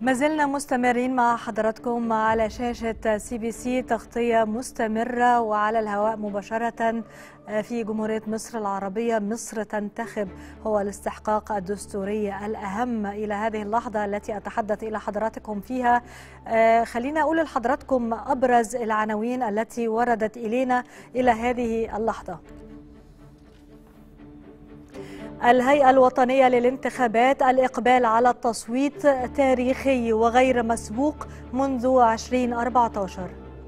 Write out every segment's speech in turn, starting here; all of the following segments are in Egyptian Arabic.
ما زلنا مستمرين مع حضراتكم على شاشة سي بي سي تغطية مستمرة وعلى الهواء مباشرة في جمهورية مصر العربية مصر تنتخب هو الاستحقاق الدستوري الأهم إلى هذه اللحظة التي أتحدث إلى حضراتكم فيها خلينا أقول لحضراتكم أبرز العناوين التي وردت إلينا إلى هذه اللحظة الهيئة الوطنية للانتخابات الإقبال على التصويت تاريخي وغير مسبوق منذ 2014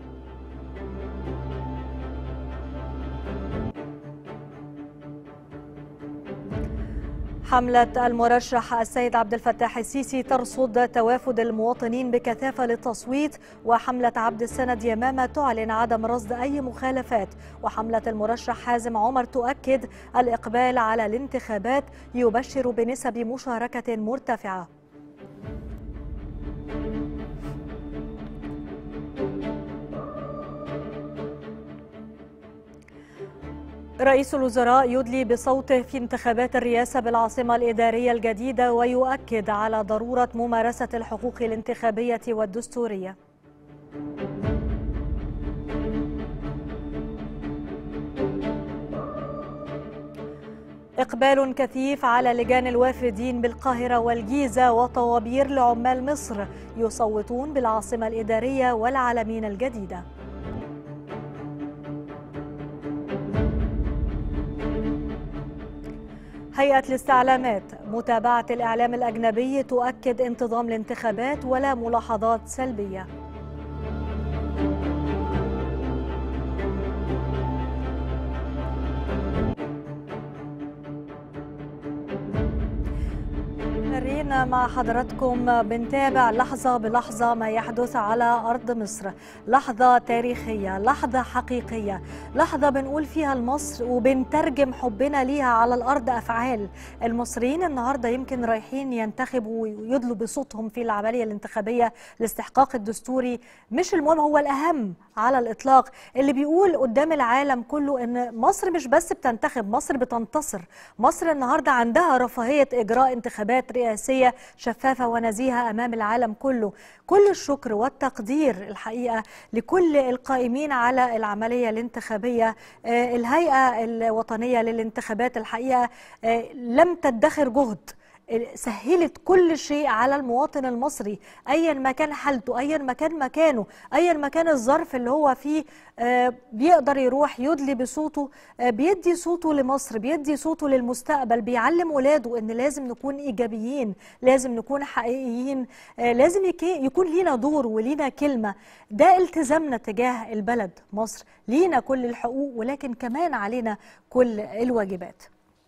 حملة المرشح السيد عبد الفتاح السيسي ترصد توافد المواطنين بكثافة للتصويت وحملة عبد السند يمامة تعلن عدم رصد أي مخالفات وحملة المرشح حازم عمر تؤكد الإقبال على الانتخابات يبشر بنسب مشاركة مرتفعة رئيس الوزراء يدلي بصوته في انتخابات الرئاسة بالعاصمة الإدارية الجديدة ويؤكد على ضرورة ممارسة الحقوق الانتخابية والدستورية إقبال كثيف على لجان الوافدين بالقاهرة والجيزة وطوابير لعمال مصر يصوتون بالعاصمة الإدارية والعالمين الجديدة هيئة الاستعلامات متابعة الإعلام الأجنبي تؤكد انتظام الانتخابات ولا ملاحظات سلبية مستمرين مع حضراتكم بنتابع لحظة بلحظة ما يحدث على أرض مصر لحظة تاريخية لحظة حقيقية لحظة بنقول فيها لمصر وبنترجم حبنا ليها على الأرض أفعال المصريين النهاردة يمكن رايحين ينتخبوا ويدلوا بصوتهم في العملية الانتخابية الاستحقاق الدستوري مش المهم هو الأهم على الإطلاق اللي بيقول قدام العالم كله إن مصر مش بس بتنتخب مصر بتنتصر مصر النهاردة عندها رفاهية إجراء انتخابات رئاسية شفافة ونزيهة أمام العالم كله كل الشكر والتقدير الحقيقة لكل القائمين على العملية الانتخابية الهيئة الوطنية للانتخابات الحقيقة لم تدخر جهد سهلت كل شيء على المواطن المصري ايا ما كان حالته ايا ما كان مكانه ايا ما كان الظرف اللي هو فيه بيقدر يروح يدلي بصوته بيدي صوته لمصر بيدي صوته للمستقبل بيعلم ولاده ان لازم نكون ايجابيين لازم نكون حقيقيين لازم يكون لينا دور ولينا كلمه ده التزامنا تجاه البلد مصر لينا كل الحقوق ولكن كمان علينا كل الواجبات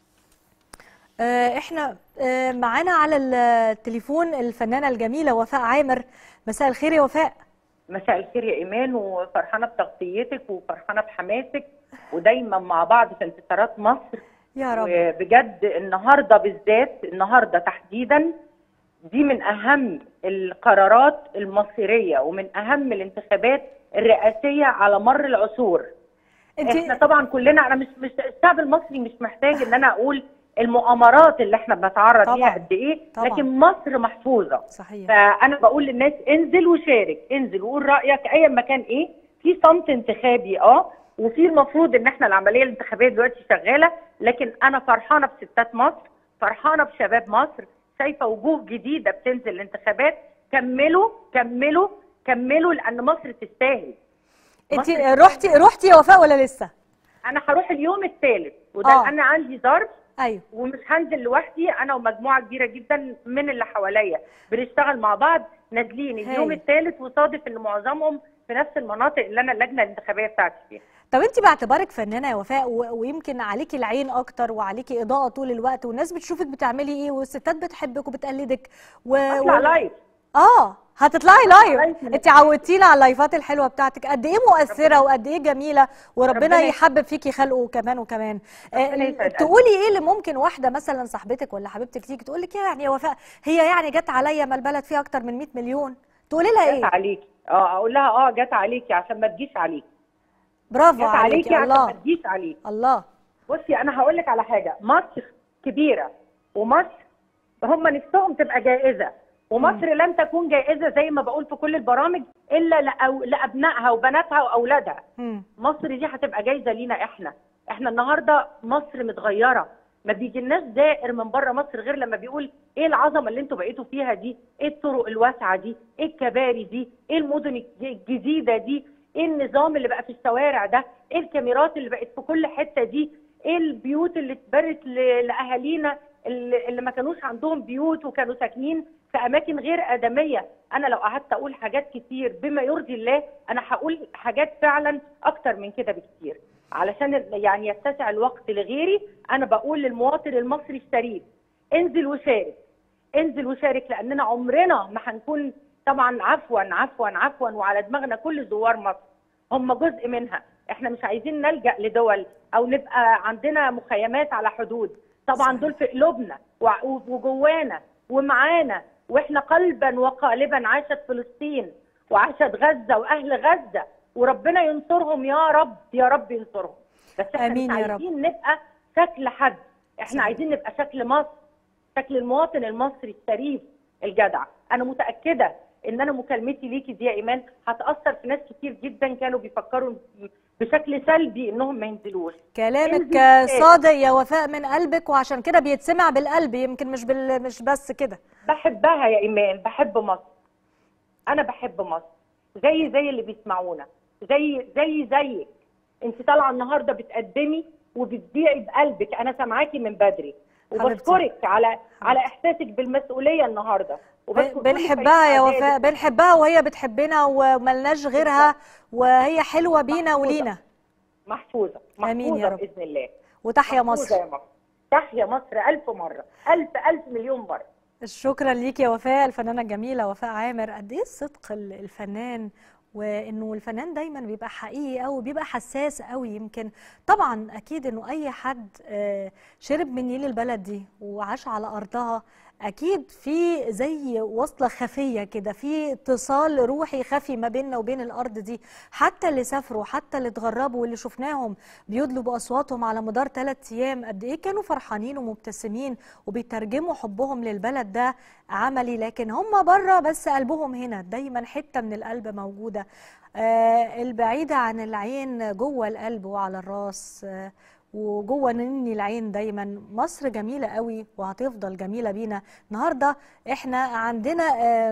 احنا معانا على التليفون الفنانه الجميله وفاء عامر مساء الخير يا وفاء مساء الخير يا ايمان وفرحانه بتغطيتك وفرحانه بحماسك ودايما مع بعض في انتصارات مصر يا رب وبجد النهارده بالذات النهارده تحديدا دي من اهم القرارات المصيريه ومن اهم الانتخابات الرئاسيه على مر العصور انت... احنا طبعا كلنا انا مش مش الشعب المصري مش محتاج ان انا اقول المؤامرات اللي احنا بنتعرض ليها قد ايه طبعًا. لكن مصر محفوظه صحيح. فانا بقول للناس انزل وشارك انزل وقول رايك ايا ما كان ايه في صمت انتخابي اه وفي المفروض ان احنا العمليه الانتخابيه دلوقتي شغاله لكن انا فرحانه بستات مصر فرحانه بشباب مصر شايفه وجوه جديده بتنزل الانتخابات كملوا كملوا كملوا لان مصر تستاهل انت رحتي رحتي يا وفاء ولا لسه انا هروح اليوم الثالث وده آه. انا عندي ظرف ايوه ومش هنزل لوحدي انا ومجموعه كبيره جدا من اللي حواليا بنشتغل مع بعض نازلين اليوم الثالث وصادف ان معظمهم في نفس المناطق اللي انا اللجنه الانتخابيه بتاعتي فيها طب انت باعتبارك فنانه يا وفاء ويمكن عليكي العين اكتر وعليكي اضاءه طول الوقت والناس بتشوفك بتعملي ايه والستات بتحبك وبتقلدك و... اطلع و... لايف اه هتطلعي لايف انت عودتينا على اللايفات الحلوه بتاعتك قد ايه مؤثره وقد ايه جميله وربنا ربنا يحبب فيكي خلقه كمان وكمان آه تقولي ايه اللي ممكن واحده مثلا صاحبتك ولا حبيبتك تيجي تقول لك يعني يا وفاء هي يعني جت عليا ما البلد فيها اكتر من 100 مليون تقولي لها ايه جت عليكي اه اقول لها اه جت عليكي عشان ما تجيش عليكي برافو جت عليكي الله عشان ما تجيش عليكي الله بصي انا هقول لك على حاجه مصر كبيره ومصر هم نفسهم تبقى جائزه ومصر لن تكون جائزه زي ما بقول في كل البرامج الا لأو- لابنائها وبناتها واولادها مم. مصر دي هتبقى جايزه لينا احنا احنا النهارده مصر متغيره ما بيجيلناش زائر من بره مصر غير لما بيقول ايه العظمه اللي انتوا بقيتوا فيها دي ايه الطرق الواسعه دي ايه الكباري دي ايه المدن الج- الجديده دي ايه النظام اللي بقى في الشوارع ده ايه الكاميرات اللي بقت في كل حته دي ايه البيوت اللي اتبنت ل- لاهالينا اللي اللي ما كانوش عندهم بيوت وكانوا ساكنين في اماكن غير ادميه انا لو قعدت اقول حاجات كتير بما يرضي الله انا هقول حاجات فعلا اكتر من كده بكتير علشان يعني يتسع الوقت لغيري انا بقول للمواطن المصري الشريف انزل وشارك انزل وشارك لاننا عمرنا ما هنكون طبعا عفوا عفوا عفوا وعلى دماغنا كل زوار مصر هم جزء منها احنا مش عايزين نلجا لدول او نبقى عندنا مخيمات على حدود طبعا دول في قلوبنا وع- وجوانا ومعانا واحنا قلبا وقالبا عاشت فلسطين وعاشت غزه واهل غزه وربنا ينصرهم يا رب يا رب ينصرهم بس احنا آمين مش يا رب. عايزين نبقى شكل حد احنا صحيح. عايزين نبقى شكل مصر شكل المواطن المصري الشريف الجدع انا متاكده ان انا مكالمتي ليكي دي يا ايمان هتاثر في ناس كتير جدا كانوا بيفكروا بشكل سلبي انهم ما ينزلوش كلامك انزل صادق يا وفاء من قلبك وعشان كده بيتسمع بالقلب يمكن مش بال... مش بس كده بحبها يا ايمان بحب مصر انا بحب مصر زي زي اللي بيسمعونا زي زي زيك انت طالعه النهارده بتقدمي وبتبيعي بقلبك انا سامعاكي من بدري وبشكرك على على احساسك بالمسؤوليه النهارده وبشكر كل بنحبها يا فريق وفاء إعدادك. بنحبها وهي بتحبنا وملناش غيرها وهي حلوة بينا محفوظة. ولينا محفوظه آمين يا محفوظه رب. باذن الله وتحيا محفوظة مصر يا مصر تحيا مصر ألف مرة ألف ألف مليون مرة شكرا ليك يا وفاء الفنانة الجميلة وفاء عامر قد ايه صدق ال- الفنان وانه الفنان دايما بيبقى حقيقي قوي بيبقى حساس قوي يمكن طبعا اكيد انه اي حد آه، شرب من نيل البلد دي وعاش على ارضها اكيد في زي وصله خفيه كده في اتصال روحي خفي ما بيننا وبين الارض دي حتى اللي سافروا حتى اللي اتغربوا واللي شفناهم بيدلوا باصواتهم على مدار ثلاث ايام قد ايه كانوا فرحانين ومبتسمين وبيترجموا حبهم للبلد ده عملي لكن هم بره بس قلبهم هنا دايما حته من القلب موجوده آه البعيده عن العين جوه القلب وعلى الراس آه وجوه نني العين دايما مصر جميله قوي وهتفضل جميله بينا النهارده احنا عندنا آه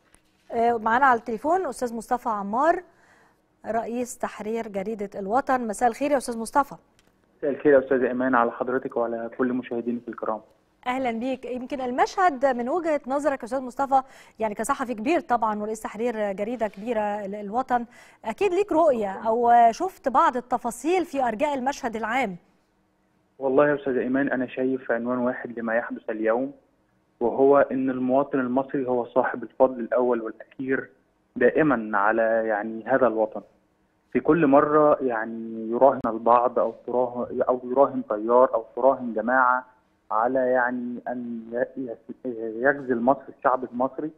آه معانا على التليفون استاذ مصطفى عمار رئيس تحرير جريده الوطن مساء الخير يا استاذ مصطفى مساء الخير يا استاذ ايمان على حضرتك وعلى كل مشاهدينك الكرام اهلا بيك يمكن المشهد من وجهه نظرك يا استاذ مصطفى يعني كصحفي كبير طبعا ورئيس تحرير جريده كبيره ال- الوطن اكيد ليك رؤيه او شفت بعض التفاصيل في ارجاء المشهد العام والله يا استاذ ايمان انا شايف عنوان واحد لما يحدث اليوم وهو ان المواطن المصري هو صاحب الفضل الاول والاخير دائما على يعني هذا الوطن في كل مره يعني يراهن البعض او تراهن او يراهن تيار او تراهن جماعه على يعني ان ي- ي- يغزل مصر الشعب المصري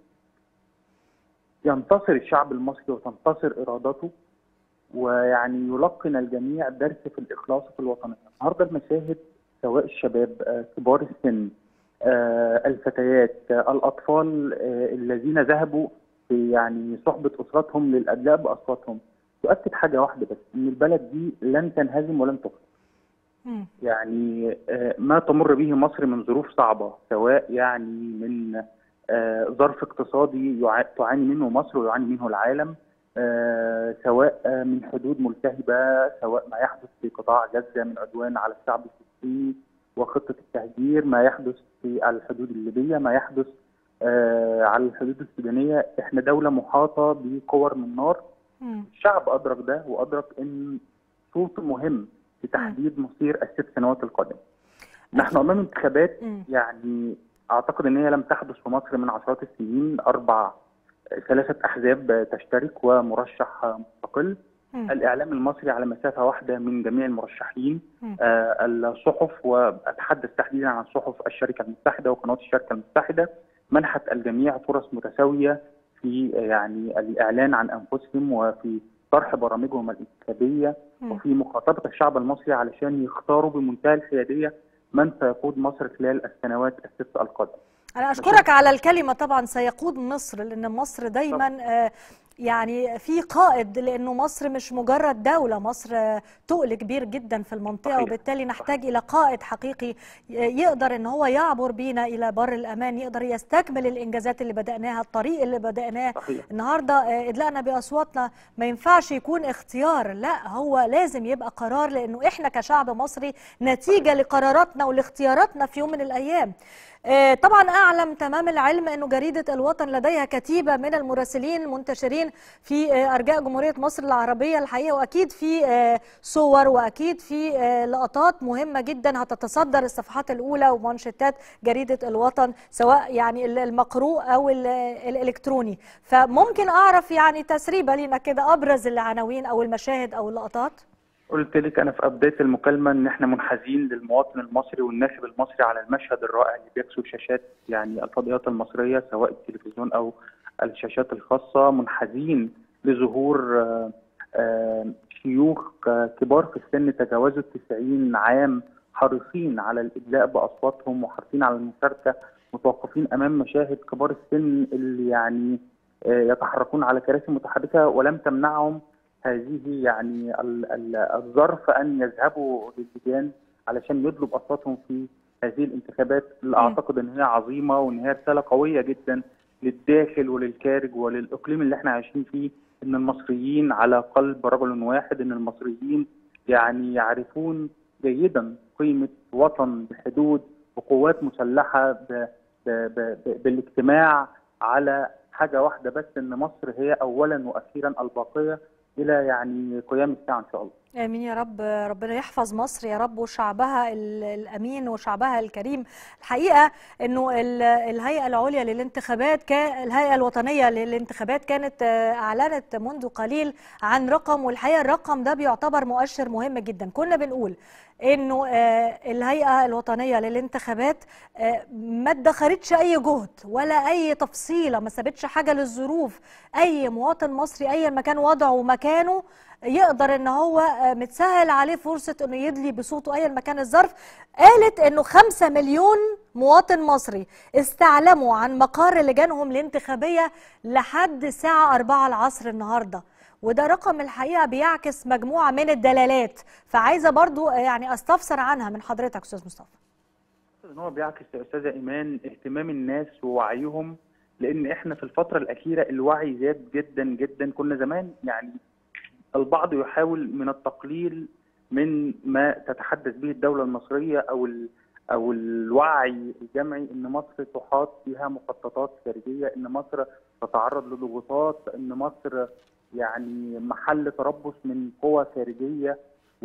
ينتصر الشعب المصري وتنتصر ارادته ويعني يلقن الجميع درس في الاخلاص في الوطنيه. النهارده المشاهد سواء الشباب آه، كبار السن آه، الفتيات آه، الاطفال آه، الذين ذهبوا في يعني صحبه اسرتهم للادلاء باصواتهم تؤكد حاجه واحده بس ان البلد دي لن تنهزم ولن تخسر. مم. يعني آه، ما تمر به مصر من ظروف صعبة سواء يعني من آه، ظرف اقتصادي يع- تعاني منه مصر ويعاني منه العالم آه، سواء آه، من حدود ملتهبة سواء ما يحدث في قطاع غزة من عدوان على الشعب الفلسطيني وخطة التهجير ما يحدث في الحدود الليبية ما يحدث آه، على الحدود السودانية احنا دولة محاطة بكور من نار مم. الشعب أدرك ده وأدرك إن صوته مهم في تحديد مصير الست سنوات القادمة. نحن أمام انتخابات مم. يعني أعتقد إن هي لم تحدث في مصر من عشرات السنين أربع ثلاثة أحزاب تشترك ومرشح مستقل مم. الإعلام المصري على مسافة واحدة من جميع المرشحين مم. آه، الصحف وأتحدث تحديدا عن صحف الشركة المتحدة وقنوات الشركة المتحدة منحت الجميع فرص متساوية في آه، يعني الإعلان عن أنفسهم وفي طرح برامجهم الانتخابية مم. وفي مخاطبة الشعب المصري علشان يختاروا بمنتهى الحيادية من سيقود مصر خلال السنوات الست القادمة أنا أشكرك على الكلمة طبعا سيقود مصر لأن مصر دايما آه، يعني في قائد لأنه مصر مش مجرد دولة مصر آه، تقل كبير جدا في المنطقة صحيح. وبالتالي نحتاج إلى قائد حقيقي ي- يقدر إن هو يعبر بينا إلى بر الأمان يقدر يستكمل الإنجازات اللي بدأناها الطريق اللي بدأناه صحيح النهارده آه، ادلائنا باصواتنا ما ينفعش يكون اختيار لا هو لازم يبقى قرار لانه احنا كشعب مصري نتيجه لقراراتنا ولاختياراتنا في يوم من الايام آه، طبعا اعلم تمام العلم انه جريده الوطن لديها كتيبه من المراسلين منتشرين في آه، ارجاء جمهوريه مصر العربيه الحقيقه واكيد في آه، صور واكيد في آه، لقطات مهمه جدا هتتصدر الصفحات الاولى ومانشيتات جريده الوطن سواء يعني ال- المقروء او ال- الالكتروني فممكن اعرف يعني تسريبه لينا كده ابرز العناوين او المشاهد او اللقطات قلت لك انا في بدايه المكالمه ان احنا منحازين للمواطن المصري والناخب المصري على المشهد الرائع اللي بيكسو شاشات يعني الفضائيات المصريه سواء التلفزيون او الشاشات الخاصه منحازين لظهور آه، آه، شيوخ آه، كبار في السن تجاوزوا التسعين عام حريصين على الادلاء باصواتهم وحريصين على المشاركه متوقفين امام مشاهد كبار السن اللي يعني آه، يتحركون على كراسي متحركه ولم تمنعهم هذه يعني ال- ال- الظرف ان يذهبوا للجان علشان يطلب اصواتهم في هذه الانتخابات اللي مم. اعتقد ان هي عظيمه وان هي رساله قويه جدا للداخل وللخارج وللاقليم اللي احنا عايشين فيه ان المصريين على قلب رجل واحد ان المصريين يعني يعرفون جيدا قيمه وطن بحدود وقوات مسلحه ب ب ب ب بالاجتماع على حاجه واحده بس ان مصر هي اولا واخيرا الباقيه الى يعني قيام الساعه ان شاء الله. امين يا رب ربنا يحفظ مصر يا رب وشعبها ال- الامين وشعبها الكريم الحقيقه انه ال- الهيئه العليا للانتخابات كا- الهيئه الوطنيه للانتخابات كانت آه، اعلنت منذ قليل عن رقم والحقيقه الرقم ده بيعتبر مؤشر مهم جدا كنا بنقول انه آه، الهيئه الوطنيه للانتخابات آه، ما ادخرتش اي جهد ولا اي تفصيله ما سابتش حاجه للظروف اي مواطن مصري ايا ما كان وضعه ومكانه يقدر ان هو آه، متسهل عليه فرصه انه يدلي بصوته ايا ما كان الظرف قالت انه خمسة مليون مواطن مصري استعلموا عن مقر لجانهم الانتخابيه لحد الساعه 4 العصر النهارده وده رقم الحقيقه بيعكس مجموعه من الدلالات فعايزه برضو آه، يعني استفسر عنها من حضرتك استاذ مصطفى ان هو بيعكس يا استاذه ايمان اهتمام الناس ووعيهم لان احنا في الفتره الاخيره الوعي زاد جدا جدا كنا زمان يعني البعض يحاول من التقليل من ما تتحدث به الدوله المصريه او ال او الوعي الجمعي ان مصر تحاط فيها مخططات خارجيه ان مصر تتعرض لضغوطات ان مصر يعني محل تربص من قوى خارجيه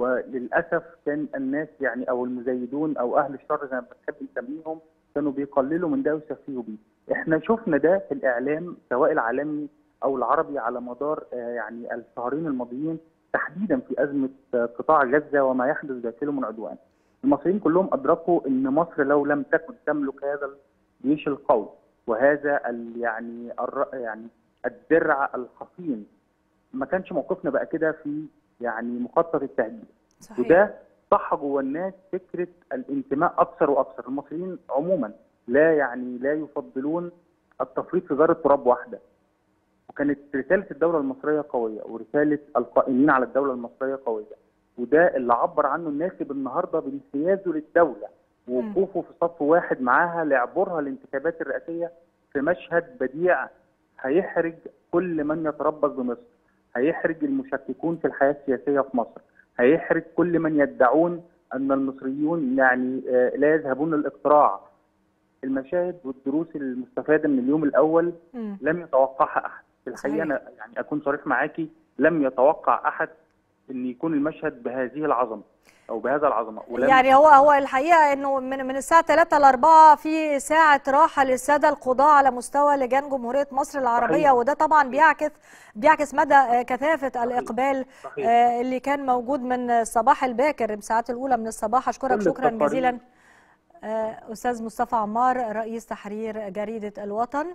وللاسف كان الناس يعني او المزيدون او اهل الشر زي ما بنحب نسميهم كانوا بيقللوا من ده ويسفهوا بيه. احنا شفنا ده في الاعلام سواء العالمي او العربي على مدار آه، يعني الشهرين الماضيين تحديدا في ازمه آه، قطاع غزه وما يحدث داخله من عدوان. المصريين كلهم ادركوا ان مصر لو لم تكن تملك هذا الجيش القوي وهذا ال يعني الر- يعني الدرع الحصين ما كانش موقفنا بقى كده في يعني مخطط التهديد. صحيح وده صح جوه الناس فكره الانتماء اكثر واكثر المصريين عموما لا يعني لا يفضلون التفريط في ذره تراب واحده وكانت رساله الدوله المصريه قويه ورساله القائمين على الدوله المصريه قويه وده اللي عبر عنه الناخب النهارده بانحيازه للدوله ووقوفه في صف واحد معاها لعبورها الانتخابات الرئاسيه في مشهد بديع هيحرج كل من يتربص بمصر هيحرج المشككون في الحياه السياسيه في مصر هيحرج كل من يدعون ان المصريون يعني آه، لا يذهبون للاقتراع المشاهد والدروس المستفاده من اليوم الاول مم. لم يتوقعها احد في صحيح. الحقيقه انا يعني اكون صريح معاكي لم يتوقع احد ان يكون المشهد بهذه العظمه او بهذا العظمه ولم يعني هو هو الحقيقه انه من من الساعه 3 ل 4 في ساعه راحه للساده القضاه على مستوى لجان جمهوريه مصر العربيه صحيح. وده طبعا بيعكس بيعكس مدى آه، كثافه الاقبال صحيح. آه، اللي كان موجود من الصباح الباكر الساعات الاولى من الصباح اشكرك كل شكرا التقارير. جزيلا آه، استاذ مصطفى عمار رئيس تحرير جريده الوطن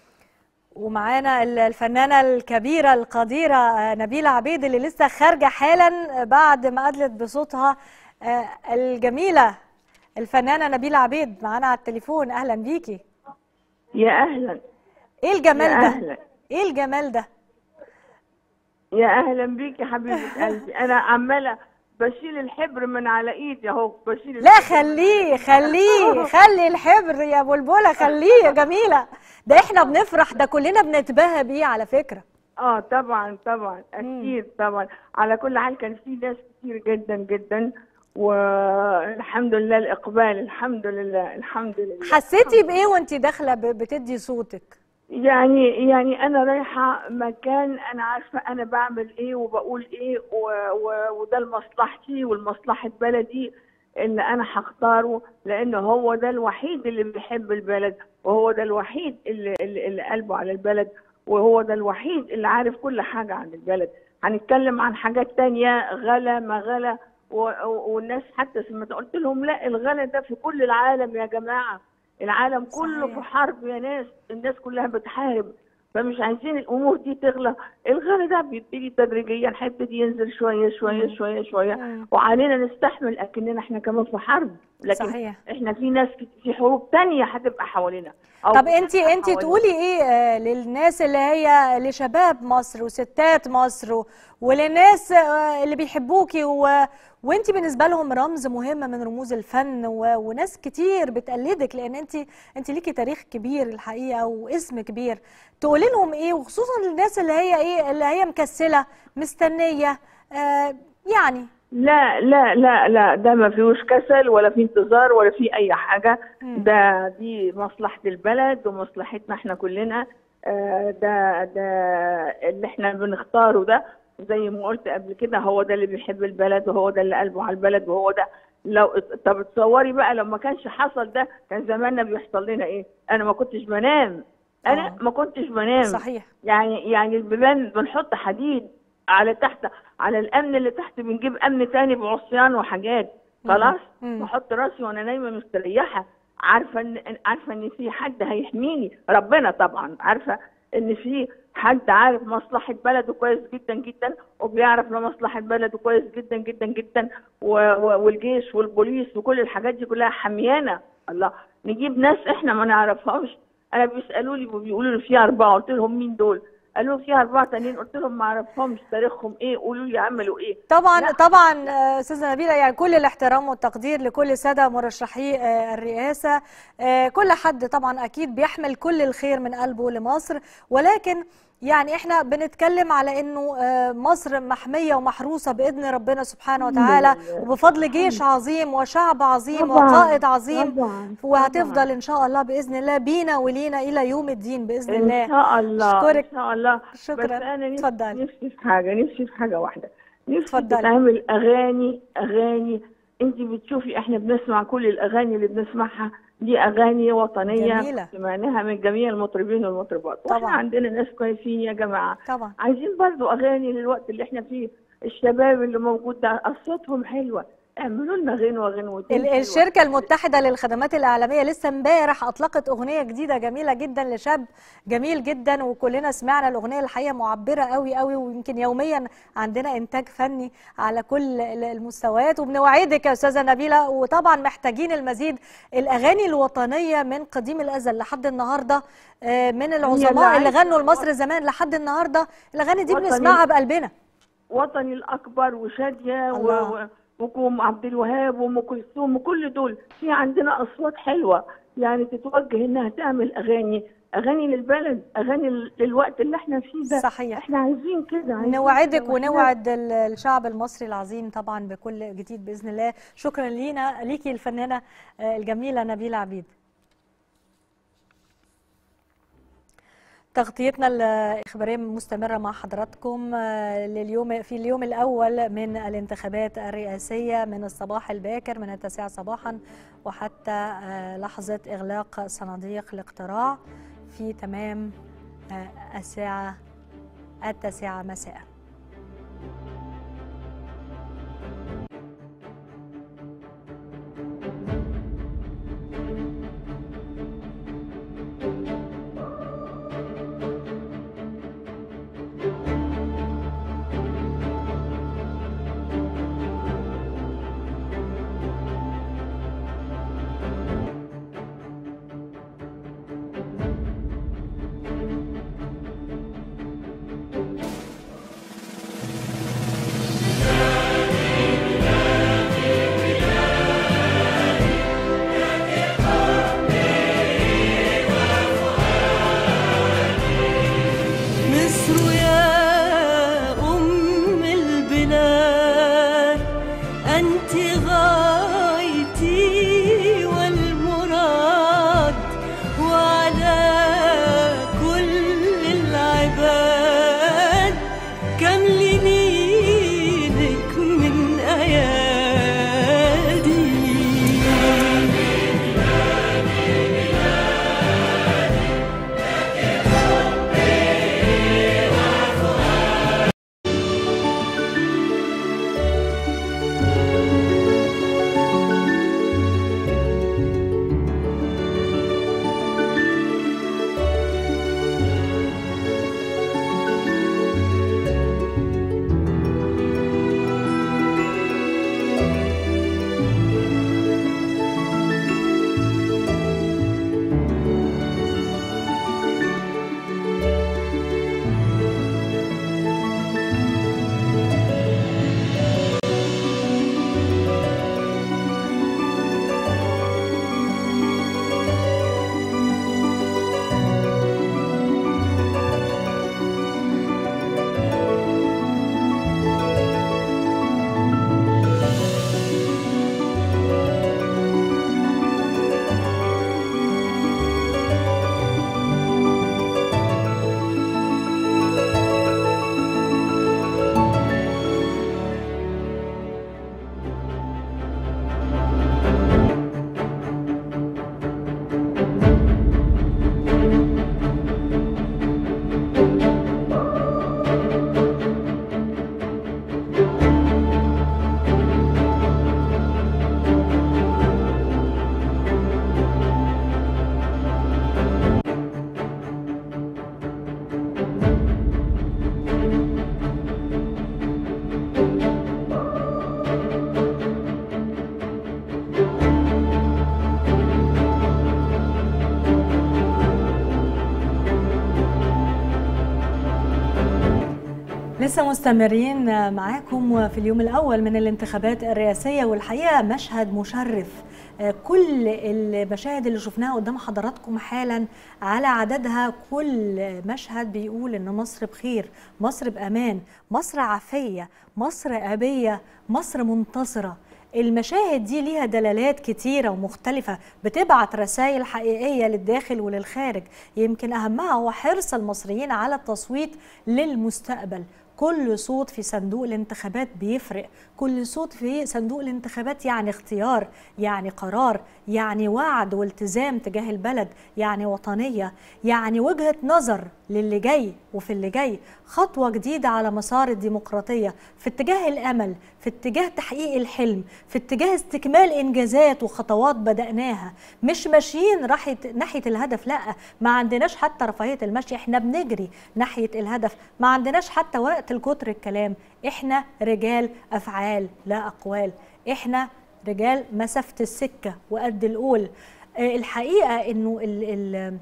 ومعانا ال- الفنانة الكبيرة القديرة آه، نبيلة عبيد اللي لسه خارجة حالا بعد ما أدلت بصوتها آه، الجميلة الفنانة نبيلة عبيد معانا على التليفون أهلا بيكي يا اهلا ايه الجمال يا ده اهلا ايه الجمال ده يا اهلا بيك يا حبيبه قلبي انا عماله بشيل الحبر من على ايدي اهو بشيل لا الحبر من خليه خليه خلي الحبر يا بلبله خليه يا جميله ده احنا بنفرح ده كلنا بنتباهى بيه على فكره اه طبعا طبعا اكيد طبعا على كل حال كان في ناس كتير جدا جدا والحمد لله الاقبال الحمد لله الحمد لله حسيتي بايه وانت داخله ب- بتدي صوتك يعني يعني انا رايحه مكان انا عارفه انا بعمل ايه وبقول ايه و و وده لمصلحتي ولمصلحه بلدي اللي انا هختاره لانه هو ده الوحيد اللي بيحب البلد وهو ده الوحيد اللي, اللي, اللي قلبه على البلد وهو ده الوحيد اللي عارف كل حاجه عن البلد هنتكلم عن حاجات تانية غلا ما غلا و- و- والناس حتى سمعت قلت لهم لا الغلا ده في كل العالم يا جماعه العالم كله صحيح. في حرب يا ناس الناس كلها بتحارب فمش عايزين الامور دي تغلى الغلا ده بيبتدي تدريجيا هيبتدي ينزل شويه شويه شويه شويه مم. وعلينا نستحمل اكننا احنا كمان في حرب لكن صحيح. احنا في ناس كت- في حروب تانية هتبقى حوالينا أو طب انت بتبقى انت حوالينا. تقولي ايه آه، للناس اللي هي لشباب مصر وستات مصر و- وللناس آه، اللي بيحبوكي و... وانت بالنسبه لهم رمز مهم من رموز الفن و... وناس كتير بتقلدك لان انت انت ليكي تاريخ كبير الحقيقه واسم كبير تقولي لهم ايه وخصوصا للناس اللي هي ايه اللي هي مكسله مستنيه آه يعني لا لا لا لا ده ما فيهوش كسل ولا في انتظار ولا في اي حاجه مم. ده دي مصلحه البلد ومصلحتنا احنا كلنا آه، ده ده اللي احنا بنختاره ده زي ما قلت قبل كده هو ده اللي بيحب البلد وهو ده اللي قلبه على البلد وهو ده لو طب تصوري بقى لو ما كانش حصل ده كان زماننا بيحصل لنا ايه انا ما كنتش بنام انا آه. ما كنتش بنام صحيح يعني يعني البيبان بنحط حديد على تحت على الامن اللي تحت بنجيب امن تاني بعصيان وحاجات خلاص مم. بحط راسي وانا نايمه مستريحه عارفه ان عارفه ان في حد هيحميني ربنا طبعا عارفه ان في حد عارف مصلحه بلده كويس جدا جدا وبيعرف مصلحه بلده كويس جدا جدا جدا و- و- والجيش والبوليس وكل الحاجات دي كلها حميانه الله نجيب ناس احنا ما نعرفهمش انا بيسالوا لي وبيقولوا لي في اربعه قلت لهم مين دول قالوا في اربعه تانيين قلت لهم ما اعرفهمش تاريخهم ايه قولوا لي عملوا ايه طبعا لا. طبعا آه، استاذه نبيله يعني كل الاحترام والتقدير لكل الساده مرشحي آه، الرئاسه آه، كل حد طبعا اكيد بيحمل كل الخير من قلبه لمصر ولكن يعني احنا بنتكلم على انه آه، مصر محميه ومحروسه باذن ربنا سبحانه وتعالى لله. وبفضل جيش عظيم وشعب عظيم طبعاً، وقائد عظيم طبعاً، وهتفضل طبعاً. ان شاء الله باذن الله بينا ولينا الى يوم الدين باذن ان الله شاء الله أشكرك. ان شاء الله شكراً. بس انا نفسي اتفضلي. نفسي في حاجه نفسي في حاجه واحده نفسي اتفضلي. تتعمل اغاني اغاني انت بتشوفي احنا بنسمع كل الاغاني اللي بنسمعها دي اغاني وطنيه جميلة. سمعناها من جميع المطربين والمطربات واحنا طبعاً. عندنا ناس كويسين يا جماعه طبعا عايزين برضو اغاني للوقت اللي احنا فيه الشباب اللي موجود ده اصواتهم حلوه اعملوا لنا غنوه غنوتين ال- حلوة. الشركة المتحدة للخدمات الإعلامية لسه امبارح أطلقت أغنية جديدة جميلة جدا لشاب جميل جدا وكلنا سمعنا الأغنية الحقيقة معبرة قوي قوي ويمكن يوميا عندنا إنتاج فني على كل ال- المستويات وبنوعدك يا أستاذة نبيلة وطبعا محتاجين المزيد الأغاني الوطنية من قديم الأزل لحد النهاردة آه، من العظماء اللي عايشة غنوا لمصر زمان لحد النهاردة الأغاني دي وطني. بنسمعها بقلبنا وطني الاكبر وشاديه الله. و- و- وام عبد الوهاب وام كلثوم وكل دول في عندنا اصوات حلوه يعني تتوجه انها تعمل اغاني اغاني للبلد اغاني لل- للوقت اللي احنا فيه ده صحيح. احنا عايزين كده عايزين نوعدك كده. وإحنا- ونوعد ال- الشعب المصري العظيم طبعا بكل جديد باذن الله شكرا لينا ليكي الفنانه آه، الجميله نبيله عبيد تغطيتنا الإخبارية مستمرة مع حضراتكم آه، لليوم في اليوم الأول من الانتخابات الرئاسية من الصباح الباكر من التاسعة صباحا وحتى آه، لحظة إغلاق صناديق الاقتراع في تمام آه، الساعة التاسعة مساءً لسه مستمرين معاكم في اليوم الأول من الانتخابات الرئاسية والحقيقة مشهد مشرف كل المشاهد اللي شفناها قدام حضراتكم حالا على عددها كل مشهد بيقول ان مصر بخير مصر بامان مصر عافيه مصر ابيه مصر منتصره المشاهد دي ليها دلالات كتيرة ومختلفة بتبعت رسائل حقيقية للداخل وللخارج يمكن أهمها هو حرص المصريين على التصويت للمستقبل كل صوت في صندوق الانتخابات بيفرق كل صوت في صندوق الانتخابات يعني اختيار يعني قرار يعني وعد والتزام تجاه البلد يعني وطنية يعني وجهة نظر للي جاي وفي اللي جاي خطوة جديدة على مسار الديمقراطية في اتجاه الأمل في اتجاه تحقيق الحلم في اتجاه استكمال إنجازات وخطوات بدأناها مش ماشيين راحية ناحية الهدف لا ما عندناش حتى رفاهية المشي احنا بنجري ناحية الهدف ما عندناش حتى وقت الكتر الكلام احنا رجال أفعال لا أقوال احنا رجال مسافة السكة وقد القول آه الحقيقة انه ال ال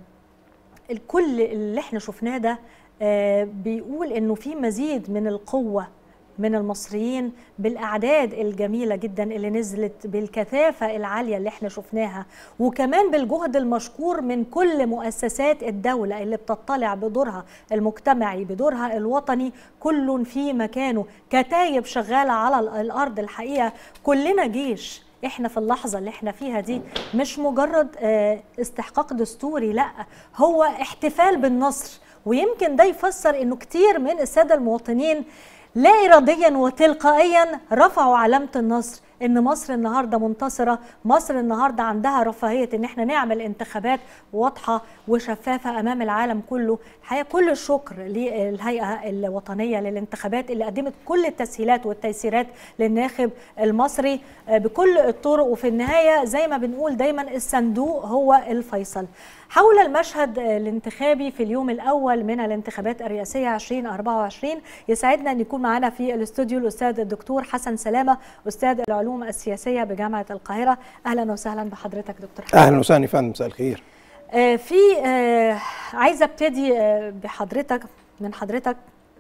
الكل اللي احنا شفناه ده آه بيقول انه في مزيد من القوه من المصريين بالاعداد الجميله جدا اللي نزلت بالكثافه العاليه اللي احنا شفناها وكمان بالجهد المشكور من كل مؤسسات الدوله اللي بتطلع بدورها المجتمعي بدورها الوطني كل في مكانه كتايب شغاله على الارض الحقيقه كلنا جيش احنا في اللحظه اللي احنا فيها دي مش مجرد استحقاق دستوري لا هو احتفال بالنصر ويمكن ده يفسر انه كتير من الساده المواطنين لا اراديا وتلقائيا رفعوا علامه النصر ان مصر النهارده منتصره مصر النهارده عندها رفاهيه ان احنا نعمل انتخابات واضحه وشفافه امام العالم كله الحقيقه كل الشكر للهيئه الوطنيه للانتخابات اللي قدمت كل التسهيلات والتيسيرات للناخب المصري بكل الطرق وفي النهايه زي ما بنقول دايما الصندوق هو الفيصل حول المشهد الانتخابي في اليوم الاول من الانتخابات الرئاسيه 2024 يسعدنا ان يكون معنا في الاستوديو الاستاذ الدكتور حسن سلامه استاذ العلوم السياسيه بجامعه القاهره اهلا وسهلا بحضرتك دكتور حسن اهلا وسهلا فندم مساء الخير آه في آه عايزه ابتدي آه بحضرتك من حضرتك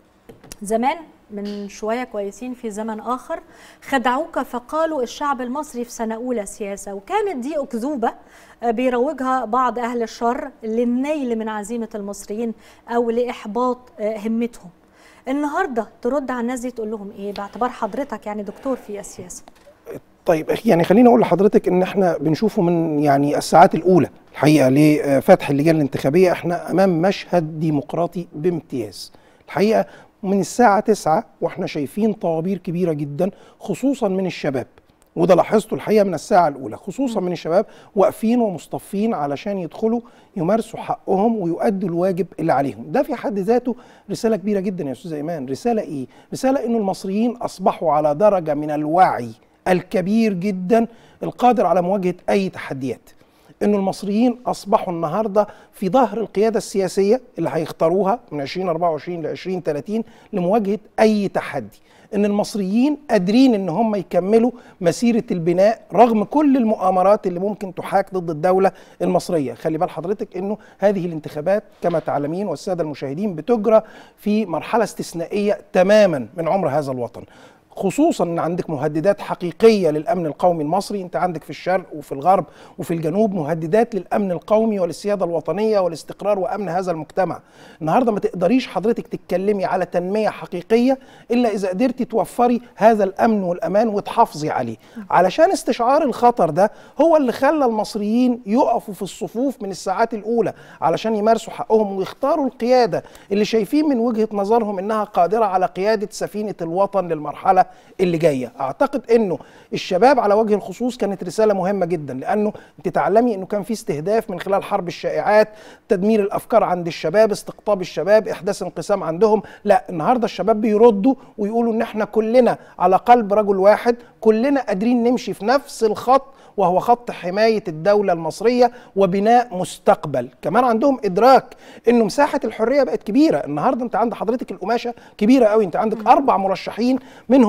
زمان من شويه كويسين في زمن اخر خدعوك فقالوا الشعب المصري في سنه اولى سياسه وكانت دي اكذوبه بيروجها بعض اهل الشر للنيل من عزيمه المصريين او لاحباط همتهم النهارده ترد على الناس دي تقول لهم ايه باعتبار حضرتك يعني دكتور في السياسه طيب يعني خليني اقول لحضرتك ان احنا بنشوفه من يعني الساعات الاولى الحقيقه لفتح اللجان الانتخابيه احنا امام مشهد ديمقراطي بامتياز الحقيقه من الساعه 9 واحنا شايفين طوابير كبيره جدا خصوصا من الشباب وده لاحظته الحقيقه من الساعه الاولى خصوصا من الشباب واقفين ومصطفين علشان يدخلوا يمارسوا حقهم ويؤدوا الواجب اللي عليهم ده في حد ذاته رساله كبيره جدا يا استاذ ايمان رساله ايه رساله انه المصريين اصبحوا على درجه من الوعي الكبير جدا القادر على مواجهه اي تحديات انه المصريين اصبحوا النهارده في ظهر القياده السياسيه اللي هيختاروها من 2024 ل 2030 لمواجهه اي تحدي ان المصريين قادرين ان هم يكملوا مسيره البناء رغم كل المؤامرات اللي ممكن تحاك ضد الدوله المصريه خلي بال حضرتك انه هذه الانتخابات كما تعلمين والساده المشاهدين بتجرى في مرحله استثنائيه تماما من عمر هذا الوطن خصوصا ان عندك مهددات حقيقيه للامن القومي المصري انت عندك في الشرق وفي الغرب وفي الجنوب مهددات للامن القومي وللسياده الوطنيه والاستقرار وامن هذا المجتمع النهارده ما تقدريش حضرتك تتكلمي على تنميه حقيقيه الا اذا قدرتي توفري هذا الامن والامان وتحافظي عليه علشان استشعار الخطر ده هو اللي خلى المصريين يقفوا في الصفوف من الساعات الاولى علشان يمارسوا حقهم ويختاروا القياده اللي شايفين من وجهه نظرهم انها قادره على قياده سفينه الوطن للمرحله اللي جايه اعتقد انه الشباب على وجه الخصوص كانت رساله مهمه جدا لانه انت تعلمي انه كان في استهداف من خلال حرب الشائعات تدمير الافكار عند الشباب استقطاب الشباب احداث انقسام عندهم لا النهارده الشباب بيردوا ويقولوا ان احنا كلنا على قلب رجل واحد كلنا قادرين نمشي في نفس الخط وهو خط حماية الدولة المصرية وبناء مستقبل كمان عندهم إدراك أنه مساحة الحرية بقت كبيرة النهاردة أنت عند حضرتك القماشة كبيرة قوي أنت عندك أربع مرشحين منهم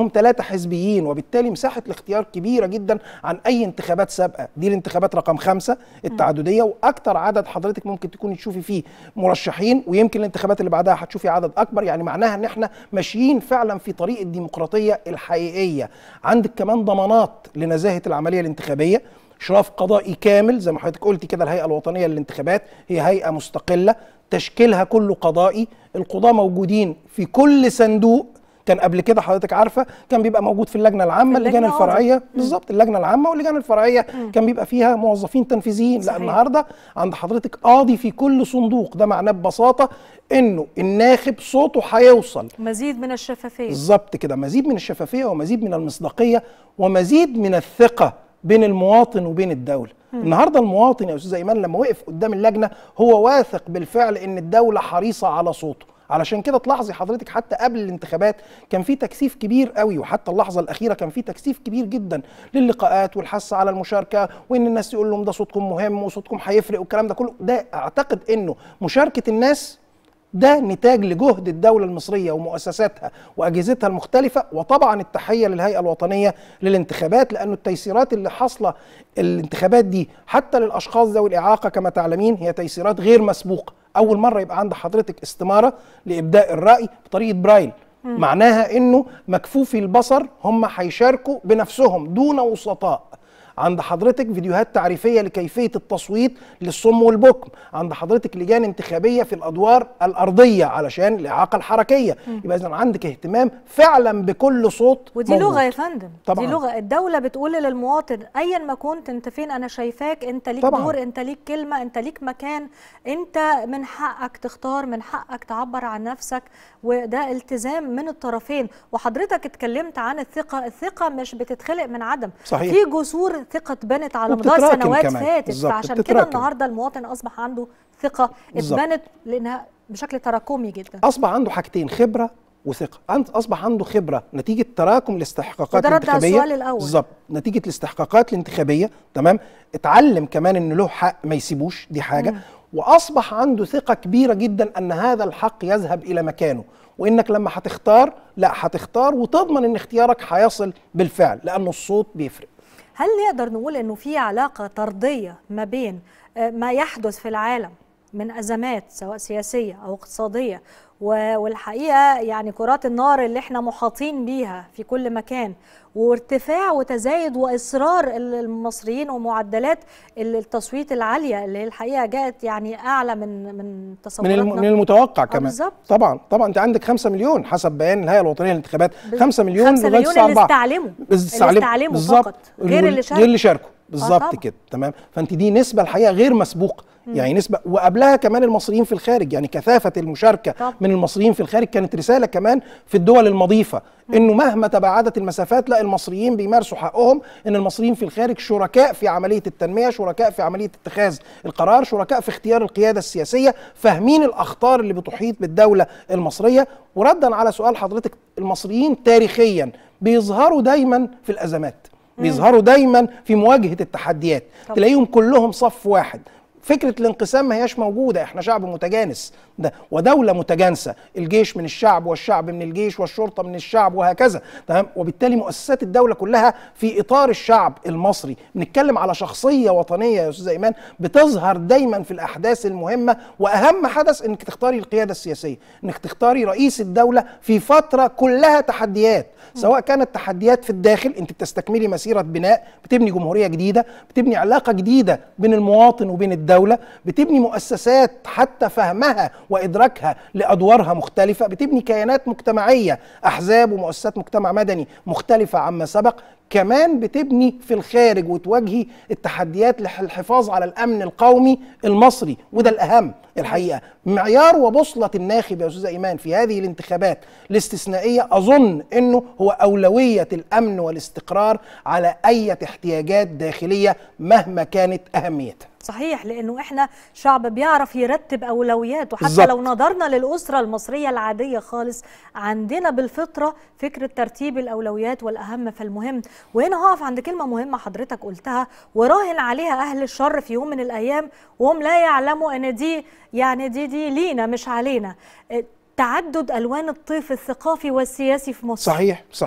منهم ثلاثة حزبيين وبالتالي مساحة الاختيار كبيرة جدا عن أي انتخابات سابقة دي الانتخابات رقم خمسة التعددية وأكتر عدد حضرتك ممكن تكوني تشوفي فيه مرشحين ويمكن الانتخابات اللي بعدها هتشوفي عدد أكبر يعني معناها إن احنا ماشيين فعلا في طريق الديمقراطية الحقيقية عندك كمان ضمانات لنزاهة العملية الانتخابية اشراف قضائي كامل زي ما حضرتك قلتي كده الهيئه الوطنيه للانتخابات هي هيئه مستقله تشكيلها كله قضائي القضاه موجودين في كل صندوق كان قبل كده حضرتك عارفه كان بيبقى موجود في اللجنه العامه اللجنة اللجان آه. الفرعيه بالظبط اللجنه العامه واللجان الفرعيه كان بيبقى فيها موظفين تنفيذيين لا صحيح. النهارده عند حضرتك قاضي في كل صندوق ده معناه ببساطه انه الناخب صوته هيوصل مزيد من الشفافيه بالظبط كده مزيد من الشفافيه ومزيد من المصداقيه ومزيد من الثقه بين المواطن وبين الدوله النهارده المواطن يا استاذ ايمان لما وقف قدام اللجنه هو واثق بالفعل ان الدوله حريصه على صوته علشان كده تلاحظي حضرتك حتى قبل الانتخابات كان في تكثيف كبير قوي وحتى اللحظه الاخيره كان في تكثيف كبير جدا للقاءات والحث على المشاركه وان الناس يقول لهم ده صوتكم مهم وصوتكم هيفرق والكلام ده كله ده اعتقد انه مشاركه الناس ده نتاج لجهد الدولة المصرية ومؤسساتها وأجهزتها المختلفة وطبعا التحية للهيئة الوطنية للانتخابات لأن التيسيرات اللي حاصلة الانتخابات دي حتى للأشخاص ذوي الإعاقة كما تعلمين هي تيسيرات غير مسبوقة أول مرة يبقى عند حضرتك استمارة لإبداء الرأي بطريقة برايل معناها انه مكفوفي البصر هم هيشاركوا بنفسهم دون وسطاء عند حضرتك فيديوهات تعريفية لكيفية التصويت للصم والبكم عند حضرتك لجان انتخابية في الأدوار الأرضية علشان الإعاقة الحركية يبقى إذا عندك اهتمام فعلا بكل صوت ودي موجود. لغه يا فندم طبعاً. دي لغه الدوله بتقول للمواطن ايا ما كنت انت فين انا شايفاك انت ليك طبعاً. دور انت ليك كلمه انت ليك مكان انت من حقك تختار من حقك تعبر عن نفسك وده التزام من الطرفين وحضرتك اتكلمت عن الثقه الثقه مش بتتخلق من عدم صحيح. في جسور ثقه اتبنت على مدار وبتتراكم سنوات كمان. فاتت بالظبط، فعشان كده بتتراكم. النهارده المواطن اصبح عنده ثقه بالظبط. اتبنت لانها بشكل تراكمي جدا أصبح عنده حاجتين خبرة وثقة عند أصبح عنده خبرة نتيجة تراكم الاستحقاقات وده رد على الانتخابية السؤال الأول. بالظبط نتيجة الاستحقاقات الانتخابية تمام اتعلم كمان إن له حق ما يسيبوش دي حاجة وأصبح عنده ثقة كبيرة جدا أن هذا الحق يذهب إلى مكانه وإنك لما هتختار لا هتختار وتضمن إن اختيارك هيصل بالفعل لأنه الصوت بيفرق هل نقدر نقول انه في علاقه طرديه ما بين آه، ما يحدث في العالم من ازمات سواء سياسيه او اقتصاديه و- والحقيقه يعني كرات النار اللي احنا محاطين بيها في كل مكان وارتفاع وتزايد واصرار ال- المصريين ومعدلات ال- التصويت العاليه اللي هي الحقيقه جاءت يعني اعلى من من من الم- تصوراتنا من المتوقع كمان بالظبط. طبعا طبعا انت عندك 5 مليون حسب بيان الهيئه الوطنيه للانتخابات 5 مليون 5 لغايه مليون الساعه اللي 4 استعلموا بس اللي استعلموا بالظبط. فقط غير اللي شاركوا غير اللي شاركوا طبعا. بالظبط كده تمام فانت دي نسبه الحقيقه غير مسبوقه يعني نسبه وقبلها كمان المصريين في الخارج يعني كثافه المشاركه طبعا. من المصريين في الخارج كانت رساله كمان في الدول المضيفه انه مهما تباعدت المسافات لا المصريين بيمارسوا حقهم ان المصريين في الخارج شركاء في عمليه التنميه شركاء في عمليه اتخاذ القرار شركاء في اختيار القياده السياسيه فاهمين الاخطار اللي بتحيط بالدوله المصريه وردا على سؤال حضرتك المصريين تاريخيا بيظهروا دايما في الازمات بيظهروا دايما في مواجهه التحديات طبعا. تلاقيهم كلهم صف واحد فكره الانقسام ما هياش موجوده احنا شعب متجانس ده ودوله متجانسه الجيش من الشعب والشعب من الجيش والشرطه من الشعب وهكذا تمام وبالتالي مؤسسات الدوله كلها في اطار الشعب المصري بنتكلم على شخصيه وطنيه يا استاذ ايمان بتظهر دايما في الاحداث المهمه واهم حدث انك تختاري القياده السياسيه انك تختاري رئيس الدوله في فتره كلها تحديات سواء كانت تحديات في الداخل انت بتستكملي مسيره بناء بتبني جمهوريه جديده بتبني علاقه جديده بين المواطن وبين الدوله بتبني مؤسسات حتى فهمها وادراكها لادوارها مختلفه بتبني كيانات مجتمعيه احزاب ومؤسسات مجتمع مدني مختلفه عما سبق كمان بتبني في الخارج وتواجهي التحديات للحفاظ على الامن القومي المصري وده الاهم الحقيقه معيار وبوصله الناخب يا استاذ ايمان في هذه الانتخابات الاستثنائيه اظن انه هو اولويه الامن والاستقرار على اي احتياجات داخليه مهما كانت اهميتها صحيح لانه احنا شعب بيعرف يرتب اولوياته حتى بالظبط. لو نظرنا للاسره المصريه العاديه خالص عندنا بالفطره فكره ترتيب الاولويات والاهم فالمهم وهنا هقف عند كلمه مهمه حضرتك قلتها وراهن عليها اهل الشر في يوم من الايام وهم لا يعلموا ان دي يعني دي دي لينا مش علينا اه، تعدد الوان الطيف الثقافي والسياسي في مصر صحيح صحيح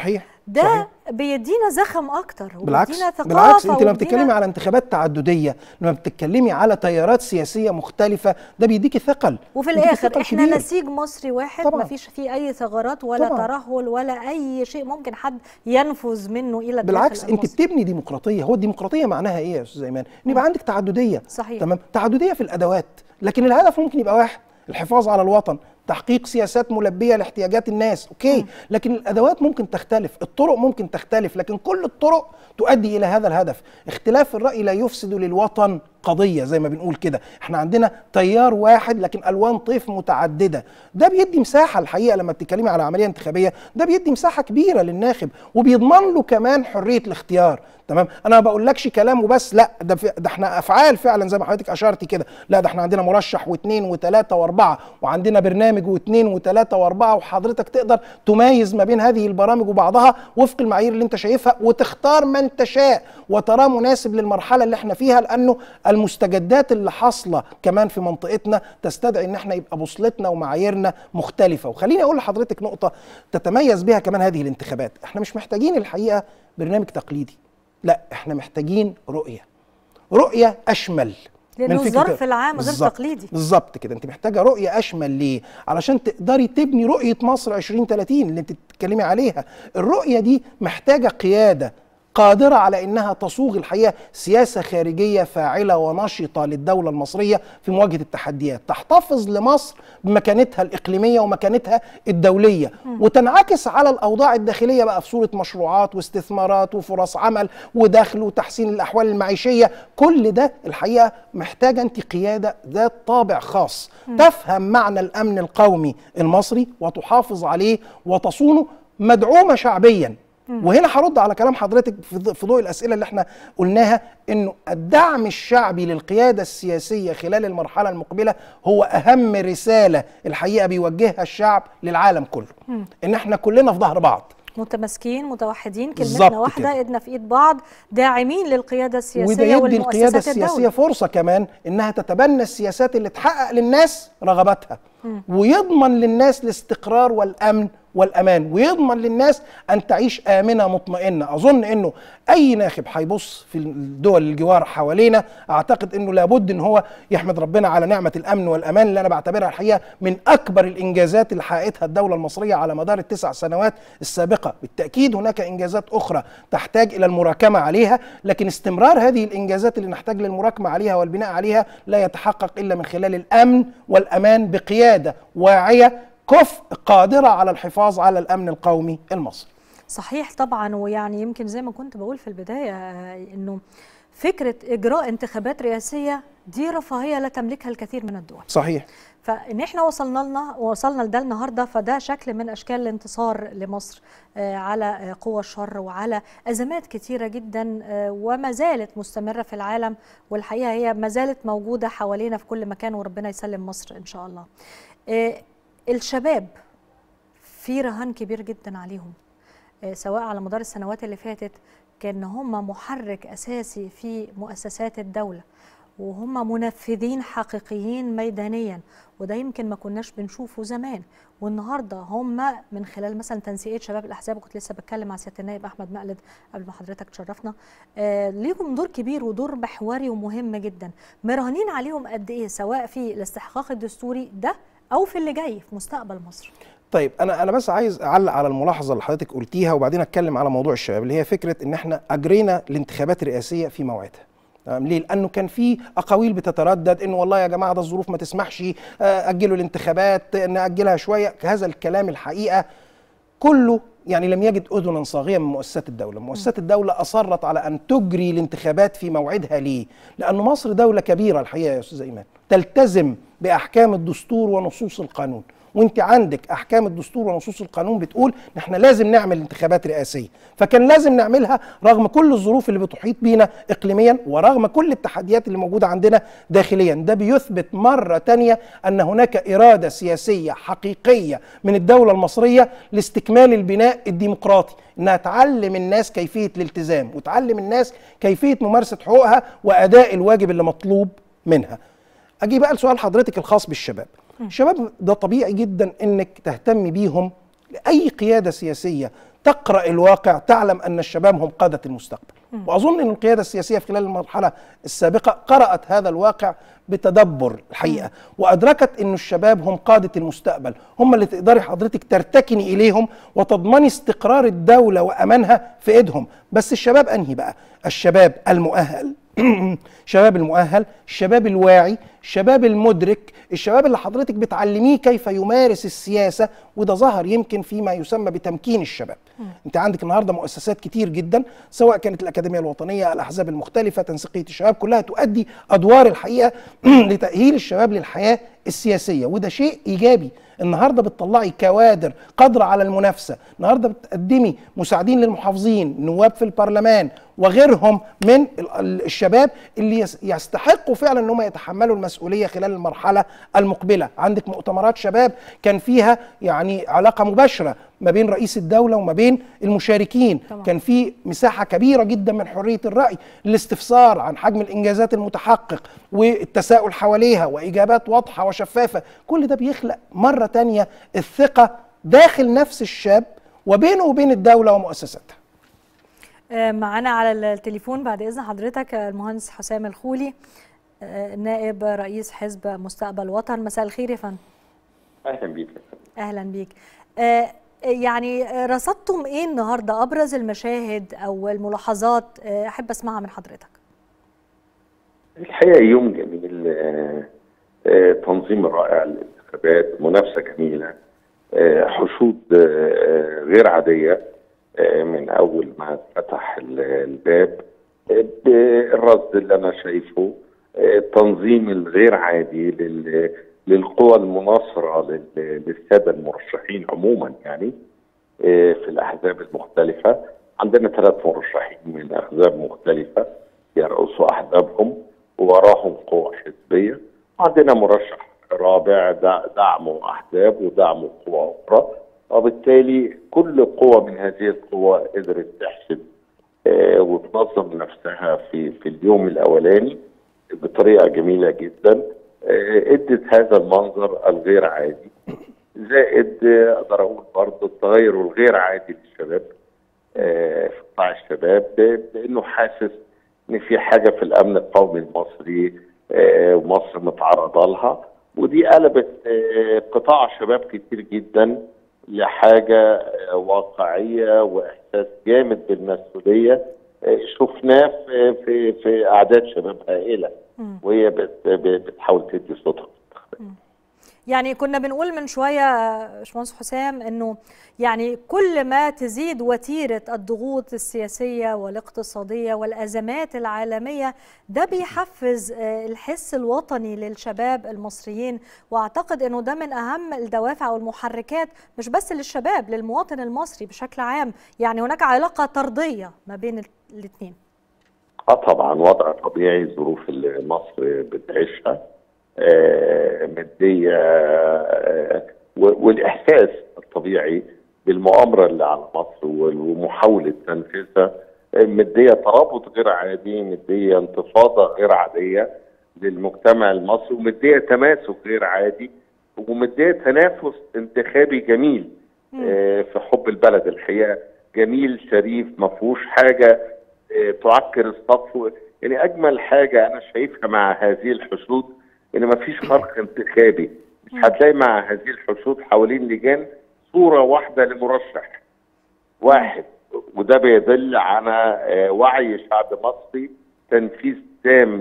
ده صحيح. بيدينا زخم اكتر بالعكس وبيدينا ثقافه بالعكس انت لما وبيدينا- بتتكلمي على انتخابات تعدديه لما بتتكلمي على تيارات سياسيه مختلفه ده بيديكي ثقل وفي بيديكي الاخر ثقل احنا كبير. نسيج مصري واحد طبعاً. ما فيش فيه اي ثغرات ولا طبعاً. ترهل ولا اي شيء ممكن حد ينفذ منه الى الداخل بالعكس انت المصري. بتبني ديمقراطيه هو الديمقراطيه معناها ايه يا استاذ ايمان ان يبقى عندك تعدديه صحيح. تمام تعدديه في الادوات لكن الهدف ممكن يبقى واحد الحفاظ على الوطن تحقيق سياسات ملبيه لاحتياجات الناس اوكي لكن الادوات ممكن تختلف الطرق ممكن تختلف لكن كل الطرق تؤدي الى هذا الهدف اختلاف الراي لا يفسد للوطن قضيه زي ما بنقول كده احنا عندنا تيار واحد لكن الوان طيف متعدده ده بيدي مساحه الحقيقه لما بتتكلمي على عمليه انتخابيه ده بيدي مساحه كبيره للناخب وبيضمن له كمان حريه الاختيار تمام انا ما بقولكش كلام وبس لا ده في ده احنا افعال فعلا زي ما حضرتك اشرتي كده لا ده احنا عندنا مرشح واثنين وثلاثه واربعه وعندنا برنامج واثنين وثلاثه واربعه وحضرتك تقدر تميز ما بين هذه البرامج وبعضها وفق المعايير اللي انت شايفها وتختار من تشاء وتراه مناسب للمرحله اللي احنا فيها لانه المستجدات اللي حاصله كمان في منطقتنا تستدعي ان احنا يبقى بوصلتنا ومعاييرنا مختلفه وخليني اقول لحضرتك نقطه تتميز بها كمان هذه الانتخابات احنا مش محتاجين الحقيقه برنامج تقليدي لا احنا محتاجين رؤيه رؤيه اشمل لأنه من فكرة- الظرف العام غير بالظبط. تقليدي. بالظبط كده انت محتاجه رؤيه اشمل ليه علشان تقدري تبني رؤيه مصر 2030 اللي انت بتتكلمي عليها الرؤيه دي محتاجه قياده قادرة على أنها تصوغ الحقيقة سياسة خارجية فاعلة ونشطة للدولة المصرية في مواجهة التحديات تحتفظ لمصر بمكانتها الإقليمية ومكانتها الدولية وتنعكس على الأوضاع الداخلية بقى في صورة مشروعات واستثمارات وفرص عمل ودخل وتحسين الأحوال المعيشية كل ده الحقيقة محتاجة أنت قيادة ذات طابع خاص تفهم معنى الأمن القومي المصري وتحافظ عليه وتصونه مدعومة شعبيا وهنا هرد على كلام حضرتك في ض- في ضوء الاسئله اللي احنا قلناها انه الدعم الشعبي للقياده السياسيه خلال المرحله المقبله هو اهم رساله الحقيقه بيوجهها الشعب للعالم كله ان احنا كلنا في ظهر بعض متماسكين متوحدين بالظبط كلمتنا واحده كده. ايدنا في ايد بعض داعمين للقياده السياسيه وده يدي القياده والمؤسسات السياسيه الدولة. فرصه كمان انها تتبنى السياسات اللي تحقق للناس رغباتها ويضمن للناس الاستقرار والامن والامان ويضمن للناس ان تعيش امنه مطمئنه اظن انه اي ناخب هيبص في الدول الجوار حوالينا اعتقد انه لابد ان هو يحمد ربنا على نعمه الامن والامان اللي انا بعتبرها الحقيقه من اكبر الانجازات اللي حققتها الدوله المصريه على مدار التسع سنوات السابقه بالتاكيد هناك انجازات اخرى تحتاج الى المراكمه عليها لكن استمرار هذه الانجازات اللي نحتاج للمراكمه عليها والبناء عليها لا يتحقق الا من خلال الامن والامان بقياده واعيه كفء قادره على الحفاظ على الامن القومي المصري صحيح طبعا ويعني يمكن زي ما كنت بقول في البدايه آه، انه فكره اجراء انتخابات رئاسيه دي رفاهيه لا تملكها الكثير من الدول صحيح فان احنا وصلنا لنا وصلنا لده النهارده فده شكل من اشكال الانتصار لمصر آه، على آه، قوى الشر وعلى ازمات كتيره جدا آه، وما زالت مستمره في العالم والحقيقه هي ما زالت موجوده حوالينا في كل مكان وربنا يسلم مصر ان شاء الله. آه، الشباب في رهان كبير جدا عليهم آه، سواء على مدار السنوات اللي فاتت كان هم محرك اساسي في مؤسسات الدوله وهم منفذين حقيقيين ميدانيا وده يمكن ما كناش بنشوفه زمان والنهارده هم من خلال مثلا تنسيقيه شباب الاحزاب وكنت لسه بتكلم مع سياده النائب احمد مقلد قبل ما حضرتك تشرفنا آه ليهم دور كبير ودور محوري ومهم جدا مراهنين عليهم قد ايه سواء في الاستحقاق الدستوري ده او في اللي جاي في مستقبل مصر طيب انا انا بس عايز اعلق على الملاحظه اللي حضرتك قلتيها وبعدين اتكلم على موضوع الشباب اللي هي فكره ان احنا اجرينا الانتخابات الرئاسيه في موعدها تمام ليه؟ لانه كان في اقاويل بتتردد انه والله يا جماعه ده الظروف ما تسمحش آه، اجلوا الانتخابات ناجلها شويه هذا الكلام الحقيقه كله يعني لم يجد اذنا صاغيه من مؤسسات الدوله، مؤسسات الدوله اصرت على ان تجري الانتخابات في موعدها ليه؟ لان مصر دوله كبيره الحقيقه يا استاذ ايمان، تلتزم باحكام الدستور ونصوص القانون، وانت عندك احكام الدستور ونصوص القانون بتقول ان احنا لازم نعمل انتخابات رئاسيه فكان لازم نعملها رغم كل الظروف اللي بتحيط بينا اقليميا ورغم كل التحديات اللي موجوده عندنا داخليا ده بيثبت مره تانية ان هناك اراده سياسيه حقيقيه من الدوله المصريه لاستكمال البناء الديمقراطي انها تعلم الناس كيفيه الالتزام وتعلم الناس كيفيه ممارسه حقوقها واداء الواجب اللي مطلوب منها اجي بقى لسؤال حضرتك الخاص بالشباب الشباب ده طبيعي جدا انك تهتم بيهم لاي قياده سياسيه تقرا الواقع تعلم ان الشباب هم قاده المستقبل واظن ان القياده السياسيه في خلال المرحله السابقه قرات هذا الواقع بتدبر الحقيقه وادركت ان الشباب هم قاده المستقبل هم اللي تقدري حضرتك ترتكني اليهم وتضمني استقرار الدوله وامانها في ايدهم بس الشباب انهي بقى الشباب المؤهل الشباب المؤهل الشباب الواعي الشباب المدرك الشباب اللي حضرتك بتعلميه كيف يمارس السياسة وده ظهر يمكن فيما يسمى بتمكين الشباب انت عندك النهاردة مؤسسات كتير جدا سواء كانت الأكاديمية الوطنية الأحزاب المختلفة تنسيقية الشباب كلها تؤدي أدوار الحقيقة لتأهيل الشباب للحياة السياسية وده شيء إيجابي النهارده بتطلعي كوادر قادره على المنافسه، النهارده بتقدمي مساعدين للمحافظين، نواب في البرلمان وغيرهم من الشباب اللي يستحقوا فعلا ان هم يتحملوا المسؤوليه خلال المرحله المقبله، عندك مؤتمرات شباب كان فيها يعني علاقه مباشره ما بين رئيس الدوله وما بين المشاركين، طبعا. كان في مساحه كبيره جدا من حريه الراي للاستفسار عن حجم الانجازات المتحقق والتساؤل حواليها واجابات واضحه وشفافه، كل ده بيخلق مره تانية الثقه داخل نفس الشاب وبينه وبين الدوله ومؤسساتها. معانا على التليفون بعد اذن حضرتك المهندس حسام الخولي نائب رئيس حزب مستقبل وطن مساء الخير يا فندم اهلا بيك اهلا بيك يعني رصدتم ايه النهارده ابرز المشاهد او الملاحظات احب اسمعها من حضرتك الحقيقه يوم جميل تنظيم رائع للانتخابات منافسه جميله حشود غير عاديه من اول ما فتح الباب بالرصد اللي انا شايفه التنظيم الغير عادي للقوى المناصره للساده المرشحين عموما يعني في الاحزاب المختلفه عندنا ثلاث مرشحين من احزاب مختلفه يرأسوا احزابهم ووراهم قوى حزبيه عندنا مرشح رابع دعمه احزاب ودعمه قوى اخرى وبالتالي كل قوة من هذه القوى قدرت تحسب آه وتنظم نفسها في في اليوم الاولاني بطريقه جميله جدا آه ادت هذا المنظر الغير عادي زائد آه اقدر اقول برضه التغير الغير عادي للشباب في قطاع الشباب بانه حاسس ان في حاجه في الامن القومي المصري ومصر متعرضه لها ودي قلبت قطاع شباب كتير جدا لحاجة واقعية وإحساس جامد بالمسؤولية شفناه في, في, في أعداد شباب هائلة وهي بتحاول تدي صوتها يعني كنا بنقول من شوية باشمهندس حسام انه يعني كل ما تزيد وتيرة الضغوط السياسية والاقتصادية والأزمات العالمية ده بيحفز الحس الوطني للشباب المصريين واعتقد انه ده من اهم الدوافع والمحركات مش بس للشباب للمواطن المصري بشكل عام يعني هناك علاقة طردية ما بين الاثنين اه طبعا وضع طبيعي ظروف اللي مصر بتعيشها آه ماديه آه والاحساس الطبيعي بالمؤامره اللي على مصر ومحاوله تنفيذها مديه ترابط غير عادي مديه انتفاضه غير عاديه للمجتمع المصري ومديه تماسك غير عادي ومديه تنافس انتخابي جميل آه في حب البلد الحقيقه جميل شريف ما فيهوش حاجه تعكر الصف يعني اجمل حاجه انا شايفها مع هذه الحشود ان مفيش فرق انتخابي مش هتلاقي مع هذه الحشود حوالين لجان صوره واحده لمرشح واحد وده بيدل على وعي شعب مصري تنفيذ تام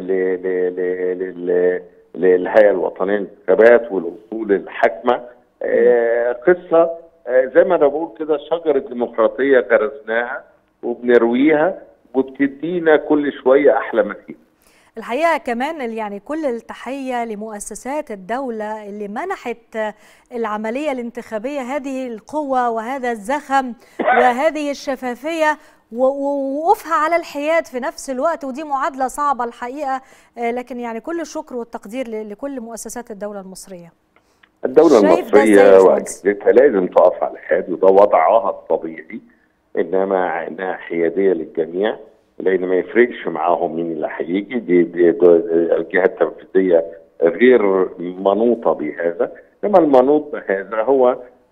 للهيئه الوطنيه للانتخابات والاصول الحاكمه قصه زي ما انا بقول كده شجره ديمقراطيه غرسناها وبنرويها وبتدينا كل شويه احلى ما فيها الحقيقه كمان يعني كل التحيه لمؤسسات الدوله اللي منحت العمليه الانتخابيه هذه القوه وهذا الزخم وهذه الشفافيه ووقوفها على الحياد في نفس الوقت ودي معادله صعبه الحقيقه لكن يعني كل الشكر والتقدير لكل مؤسسات الدوله المصريه. الدوله المصريه واجهزتها لازم تقف على الحياد وده وضعها الطبيعي انما انها حياديه للجميع لان ما يفرقش معاهم مين اللي هيجي دي, دي, دي الجهه التنفيذيه غير منوطه بهذا انما المنوط بهذا هو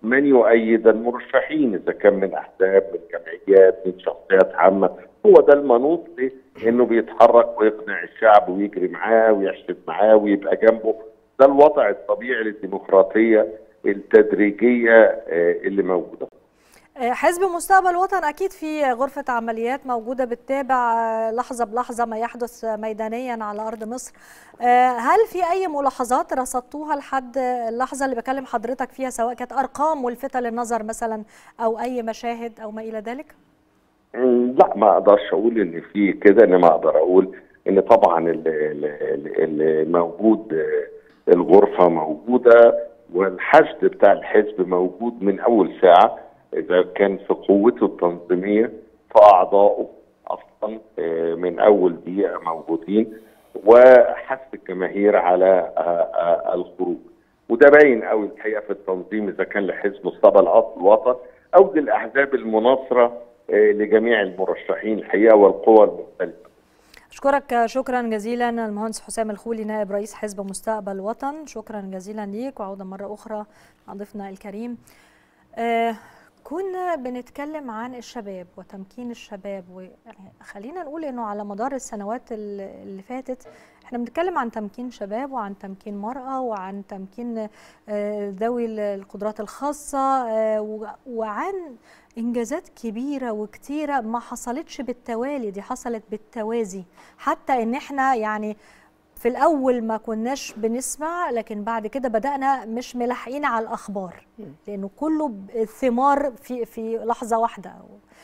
من يؤيد المرشحين اذا كان من احزاب من جمعيات من شخصيات عامه هو ده المنوط له انه بيتحرك ويقنع الشعب ويجري معاه ويحشد معاه ويبقى جنبه ده الوضع الطبيعي للديمقراطيه التدريجيه آه، اللي موجوده حزب مستقبل وطن أكيد في غرفة عمليات موجودة بتتابع لحظة بلحظة ما يحدث ميدانيا على أرض مصر هل في أي ملاحظات رصدتوها لحد اللحظة اللي بكلم حضرتك فيها سواء كانت أرقام ملفتة للنظر مثلا أو أي مشاهد أو ما إلى ذلك؟ لا ما اقدرش اقول ان في كده انما اقدر اقول ان طبعا اللي موجود الغرفه موجوده والحشد بتاع الحزب موجود من اول ساعه اذا كان في قوته التنظيميه فاعضائه اصلا من اول دقيقه موجودين وحث الجماهير على الخروج وده باين قوي الحقيقه في التنظيم اذا كان لحزب مستقبل الوطن او للاحزاب المناصره لجميع المرشحين الحقيقه والقوى المختلفه. اشكرك شكرا جزيلا المهندس حسام الخولي نائب رئيس حزب مستقبل وطن شكرا جزيلا ليك وعودا مره اخرى مع ضيفنا الكريم. آه كنا بنتكلم عن الشباب وتمكين الشباب وخلينا نقول انه على مدار السنوات اللي فاتت احنا بنتكلم عن تمكين شباب وعن تمكين مرأة وعن تمكين ذوي القدرات الخاصة وعن انجازات كبيره وكتيره ما حصلتش بالتوالي دي حصلت بالتوازي حتى ان احنا يعني في الاول ما كناش بنسمع لكن بعد كده بدانا مش ملاحقين على الاخبار لانه كله ثمار في في لحظه واحده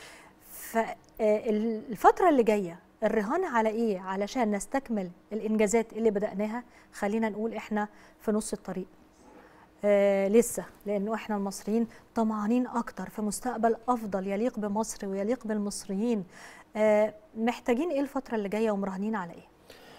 فالفتره اللي جايه الرهان على ايه علشان نستكمل الانجازات اللي بداناها خلينا نقول احنا في نص الطريق آه لسه لانه احنا المصريين طمعانين اكتر في مستقبل افضل يليق بمصر ويليق بالمصريين آه محتاجين ايه الفتره اللي جايه ومراهنين على ايه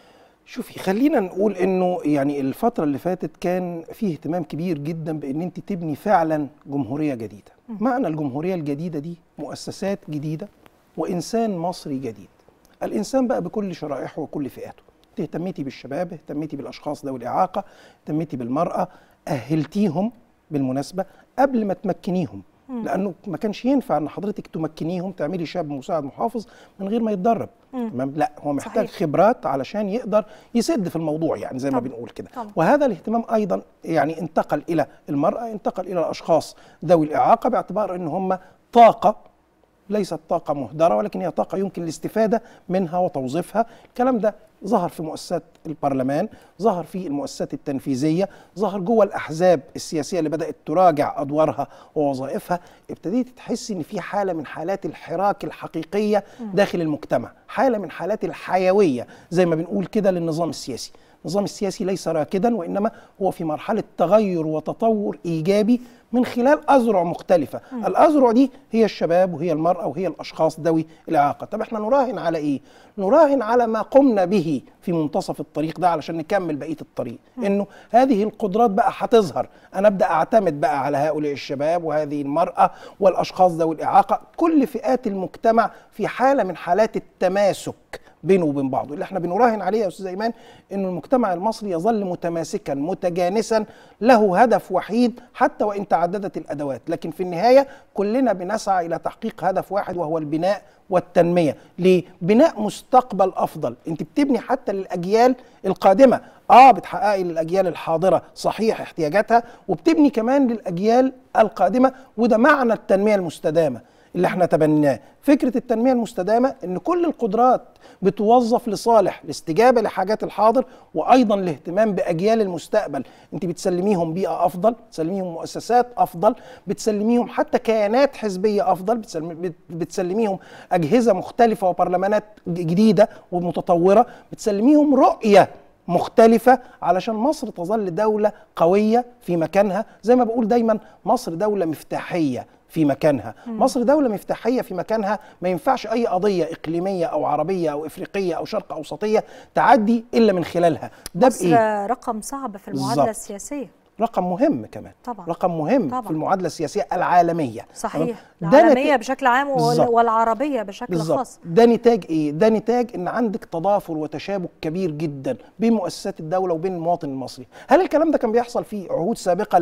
شوفي خلينا نقول انه يعني الفتره اللي فاتت كان فيه اهتمام كبير جدا بان انت تبني فعلا جمهوريه جديده م. معنى الجمهوريه الجديده دي مؤسسات جديده وانسان مصري جديد الانسان بقى بكل شرائحه وكل فئاته اهتميتي بالشباب اهتميتي بالاشخاص ذوي الاعاقه اهتميتي بالمراه اهلتيهم بالمناسبه قبل ما تمكنيهم مم. لانه ما كانش ينفع ان حضرتك تمكنيهم تعملي شاب مساعد محافظ من غير ما يتدرب تمام لا هو محتاج صحيح. خبرات علشان يقدر يسد في الموضوع يعني زي طب. ما بنقول كده وهذا الاهتمام ايضا يعني انتقل الى المراه انتقل الى الاشخاص ذوي الاعاقه باعتبار ان هم طاقه ليست طاقة مهدرة ولكن هي طاقة يمكن الاستفادة منها وتوظيفها الكلام ده ظهر في مؤسسات البرلمان ظهر في المؤسسات التنفيذية ظهر جوه الأحزاب السياسية اللي بدأت تراجع أدوارها ووظائفها ابتديت تحس إن في حالة من حالات الحراك الحقيقية داخل المجتمع حالة من حالات الحيوية زي ما بنقول كده للنظام السياسي النظام السياسي ليس راكدا وإنما هو في مرحلة تغير وتطور إيجابي من خلال أذرع مختلفة م. الأذرع دي هي الشباب وهي المرأة وهي الأشخاص ذوي الإعاقة طب احنا نراهن على إيه؟ نراهن على ما قمنا به في منتصف الطريق ده علشان نكمل بقية الطريق م. إنه هذه القدرات بقى هتظهر أنا أبدأ أعتمد بقى على هؤلاء الشباب وهذه المرأة والأشخاص ذوي الإعاقة كل فئات المجتمع في حالة من حالات التماسك بينه وبين بعضه اللي احنا بنراهن عليه يا استاذ ايمان انه المجتمع المصري يظل متماسكا متجانسا له هدف وحيد حتى وان تعددت الادوات لكن في النهايه كلنا بنسعى الى تحقيق هدف واحد وهو البناء والتنميه ليه بناء مستقبل افضل انت بتبني حتى للاجيال القادمه اه بتحققي للاجيال الحاضره صحيح احتياجاتها وبتبني كمان للاجيال القادمه وده معنى التنميه المستدامه اللي احنا تبناه فكرة التنمية المستدامة ان كل القدرات بتوظف لصالح الاستجابة لحاجات الحاضر وايضا الاهتمام باجيال المستقبل انت بتسلميهم بيئة افضل بتسلميهم مؤسسات افضل بتسلميهم حتى كيانات حزبية افضل بتسلميهم اجهزة مختلفة وبرلمانات جديدة ومتطورة بتسلميهم رؤية مختلفة علشان مصر تظل دولة قوية في مكانها زي ما بقول دايما مصر دولة مفتاحية في مكانها مم. مصر دولة مفتاحية في مكانها ما ينفعش أي قضية إقليمية أو عربية أو إفريقية أو شرق أوسطية تعدي إلا من خلالها ده مصر بإيه؟ رقم صعب في المعادلة بالزبط. السياسية رقم مهم كمان طبعا. رقم مهم طبعا. في المعادلة السياسية العالمية صحيح العالمية نت... بشكل عام بالزبط. والعربية بشكل بالزبط. خاص ده نتاج ايه؟ ده نتاج ان عندك تضافر وتشابك كبير جدا بين مؤسسات الدولة وبين المواطن المصري هل الكلام ده كان بيحصل في عهود سابقة؟ لا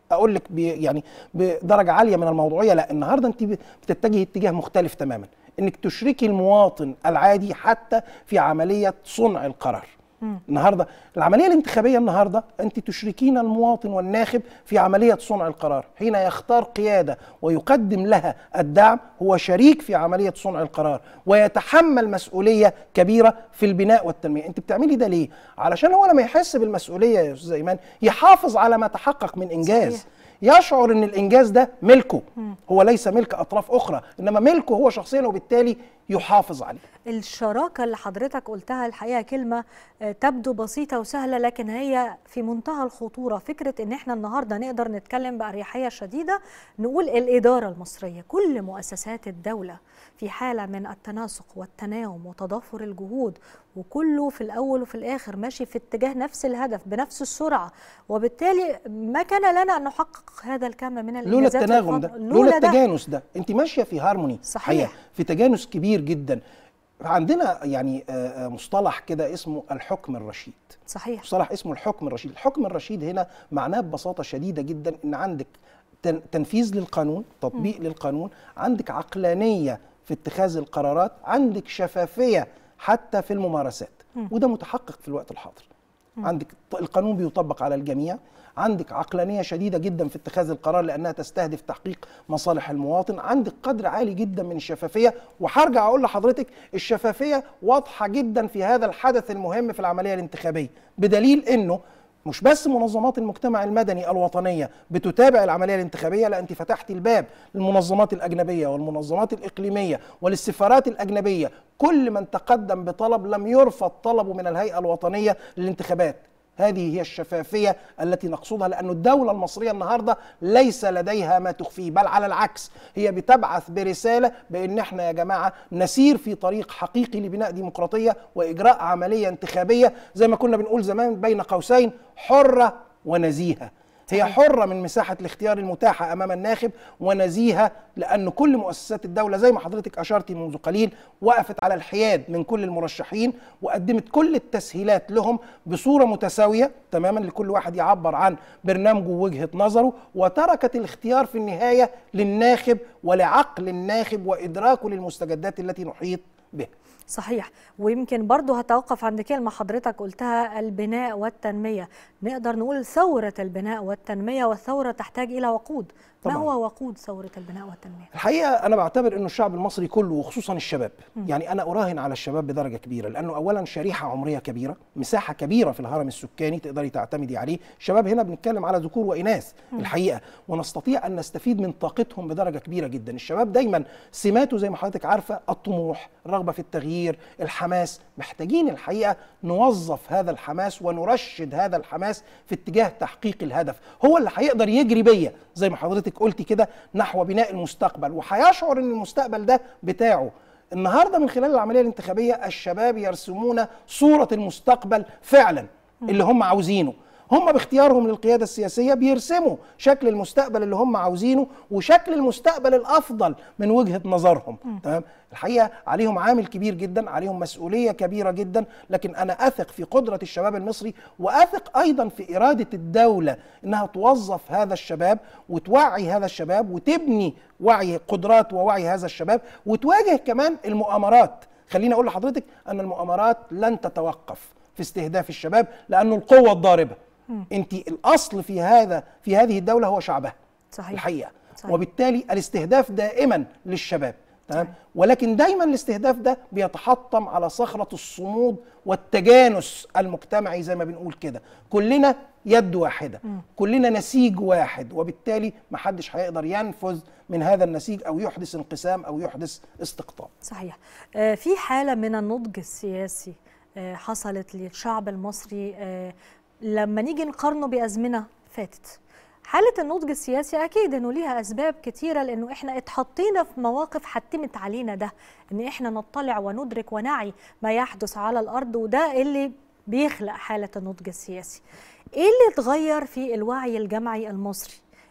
اقول لك ب- يعني بدرجه عاليه من الموضوعيه لا النهارده انت ب- بتتجهي اتجاه مختلف تماما انك تشركي المواطن العادي حتى في عمليه صنع القرار النهارده العمليه الانتخابيه النهارده انت تشركين المواطن والناخب في عمليه صنع القرار حين يختار قياده ويقدم لها الدعم هو شريك في عمليه صنع القرار ويتحمل مسؤوليه كبيره في البناء والتنميه انت بتعملي ده ليه علشان هو لما يحس بالمسؤوليه يا استاذ ايمان يحافظ على ما تحقق من انجاز صحيح. يشعر ان الانجاز ده ملكه هو ليس ملك اطراف اخرى انما ملكه هو شخصيا وبالتالي يحافظ عليه الشراكة اللي حضرتك قلتها الحقيقة كلمة آه، تبدو بسيطة وسهلة لكن هي في منتهى الخطورة فكرة ان احنا النهاردة نقدر نتكلم بأريحية شديدة نقول الإدارة المصرية كل مؤسسات الدولة في حالة من التناسق والتناوم وتضافر الجهود وكله في الأول وفي الآخر ماشي في اتجاه نفس الهدف بنفس السرعة وبالتالي ما كان لنا أن نحقق هذا الكم من لولا الإنجازات في التناغم ده الفترة- لولا التجانس ده انت ماشيه في هارموني صحيح. حقيقة، في تجانس كبير جدا عندنا يعني آه، آه، مصطلح كده اسمه الحكم الرشيد صحيح مصطلح اسمه الحكم الرشيد الحكم الرشيد هنا معناه ببساطة شديدة جدا ان عندك تن- تنفيذ للقانون تطبيق للقانون عندك عقلانية في اتخاذ القرارات عندك شفافية حتى في الممارسات وده متحقق في الوقت الحاضر عندك ط- القانون بيطبق على الجميع عندك عقلانية شديدة جدا في اتخاذ القرار لأنها تستهدف تحقيق مصالح المواطن عندك قدر عالي جدا من الشفافية وهرجع أقول لحضرتك الشفافية واضحة جدا في هذا الحدث المهم في العملية الانتخابية بدليل أنه مش بس منظمات المجتمع المدني الوطنية بتتابع العملية الانتخابية لا أنت فتحت الباب للمنظمات الأجنبية والمنظمات الإقليمية وللسفارات الأجنبية كل من تقدم بطلب لم يرفض طلبه من الهيئة الوطنية للانتخابات هذه هي الشفافية التي نقصدها لأن الدولة المصرية النهاردة ليس لديها ما تخفيه بل على العكس هي بتبعث برسالة بأن احنا يا جماعة نسير في طريق حقيقي لبناء ديمقراطية وإجراء عملية انتخابية زي ما كنا بنقول زمان بين قوسين حرة ونزيهة هي حرة من مساحة الاختيار المتاحة أمام الناخب ونزيهة لأن كل مؤسسات الدولة زي ما حضرتك أشرتي منذ قليل وقفت على الحياد من كل المرشحين وقدمت كل التسهيلات لهم بصورة متساوية تماما لكل واحد يعبر عن برنامجه ووجهة نظره وتركت الاختيار في النهاية للناخب ولعقل الناخب وإدراكه للمستجدات التي نحيط بها صحيح ويمكن برضه هتوقف عند كلمة حضرتك قلتها البناء والتنمية نقدر نقول ثورة البناء والتنمية والثورة تحتاج إلى وقود ما طبعاً. هو وقود ثورة البناء والتنمية؟ الحقيقه انا بعتبر انه الشعب المصري كله وخصوصا الشباب يعني انا اراهن على الشباب بدرجه كبيره لانه اولا شريحه عمريه كبيره مساحه كبيره في الهرم السكاني تقدري تعتمدي عليه الشباب هنا بنتكلم على ذكور واناث الحقيقه ونستطيع ان نستفيد من طاقتهم بدرجه كبيره جدا الشباب دايما سماته زي ما حضرتك عارفه الطموح الرغبه في التغيير الحماس محتاجين الحقيقه نوظف هذا الحماس ونرشد هذا الحماس في اتجاه تحقيق الهدف هو اللي هيقدر يجري بيا زي ما حضرتك قلتي كده نحو بناء المستقبل وهيشعر ان المستقبل ده بتاعه النهارده من خلال العمليه الانتخابيه الشباب يرسمون صوره المستقبل فعلا اللي هم عاوزينه هم باختيارهم للقياده السياسيه بيرسموا شكل المستقبل اللي هم عاوزينه وشكل المستقبل الافضل من وجهه نظرهم تمام الحقيقه عليهم عامل كبير جدا عليهم مسؤوليه كبيره جدا لكن انا اثق في قدره الشباب المصري واثق ايضا في اراده الدوله انها توظف هذا الشباب وتوعي هذا الشباب وتبني وعي قدرات ووعي هذا الشباب وتواجه كمان المؤامرات خليني اقول لحضرتك ان المؤامرات لن تتوقف في استهداف الشباب لانه القوه الضاربه انت الاصل في هذا في هذه الدوله هو شعبها صحيح. الحقيقه صحيح. وبالتالي الاستهداف دائما للشباب تمام صحيح. ولكن دايما الاستهداف ده بيتحطم على صخره الصمود والتجانس المجتمعي زي ما بنقول كده كلنا يد واحده كلنا نسيج واحد وبالتالي محدش هيقدر ينفذ من هذا النسيج او يحدث انقسام او يحدث استقطاب صحيح آه، في حالة من النضج السياسي آه، حصلت للشعب المصري آه، لما نيجي نقارنه بأزمنة فاتت حالة النضج السياسي أكيد إنه ليها أسباب كتيرة لأنه إحنا اتحطينا في مواقف حتمت علينا ده إن إحنا نطلع وندرك ونعي ما يحدث على الأرض وده اللي بيخلق حالة النضج السياسي إيه اللي اتغير في الوعي الجمعي المصري؟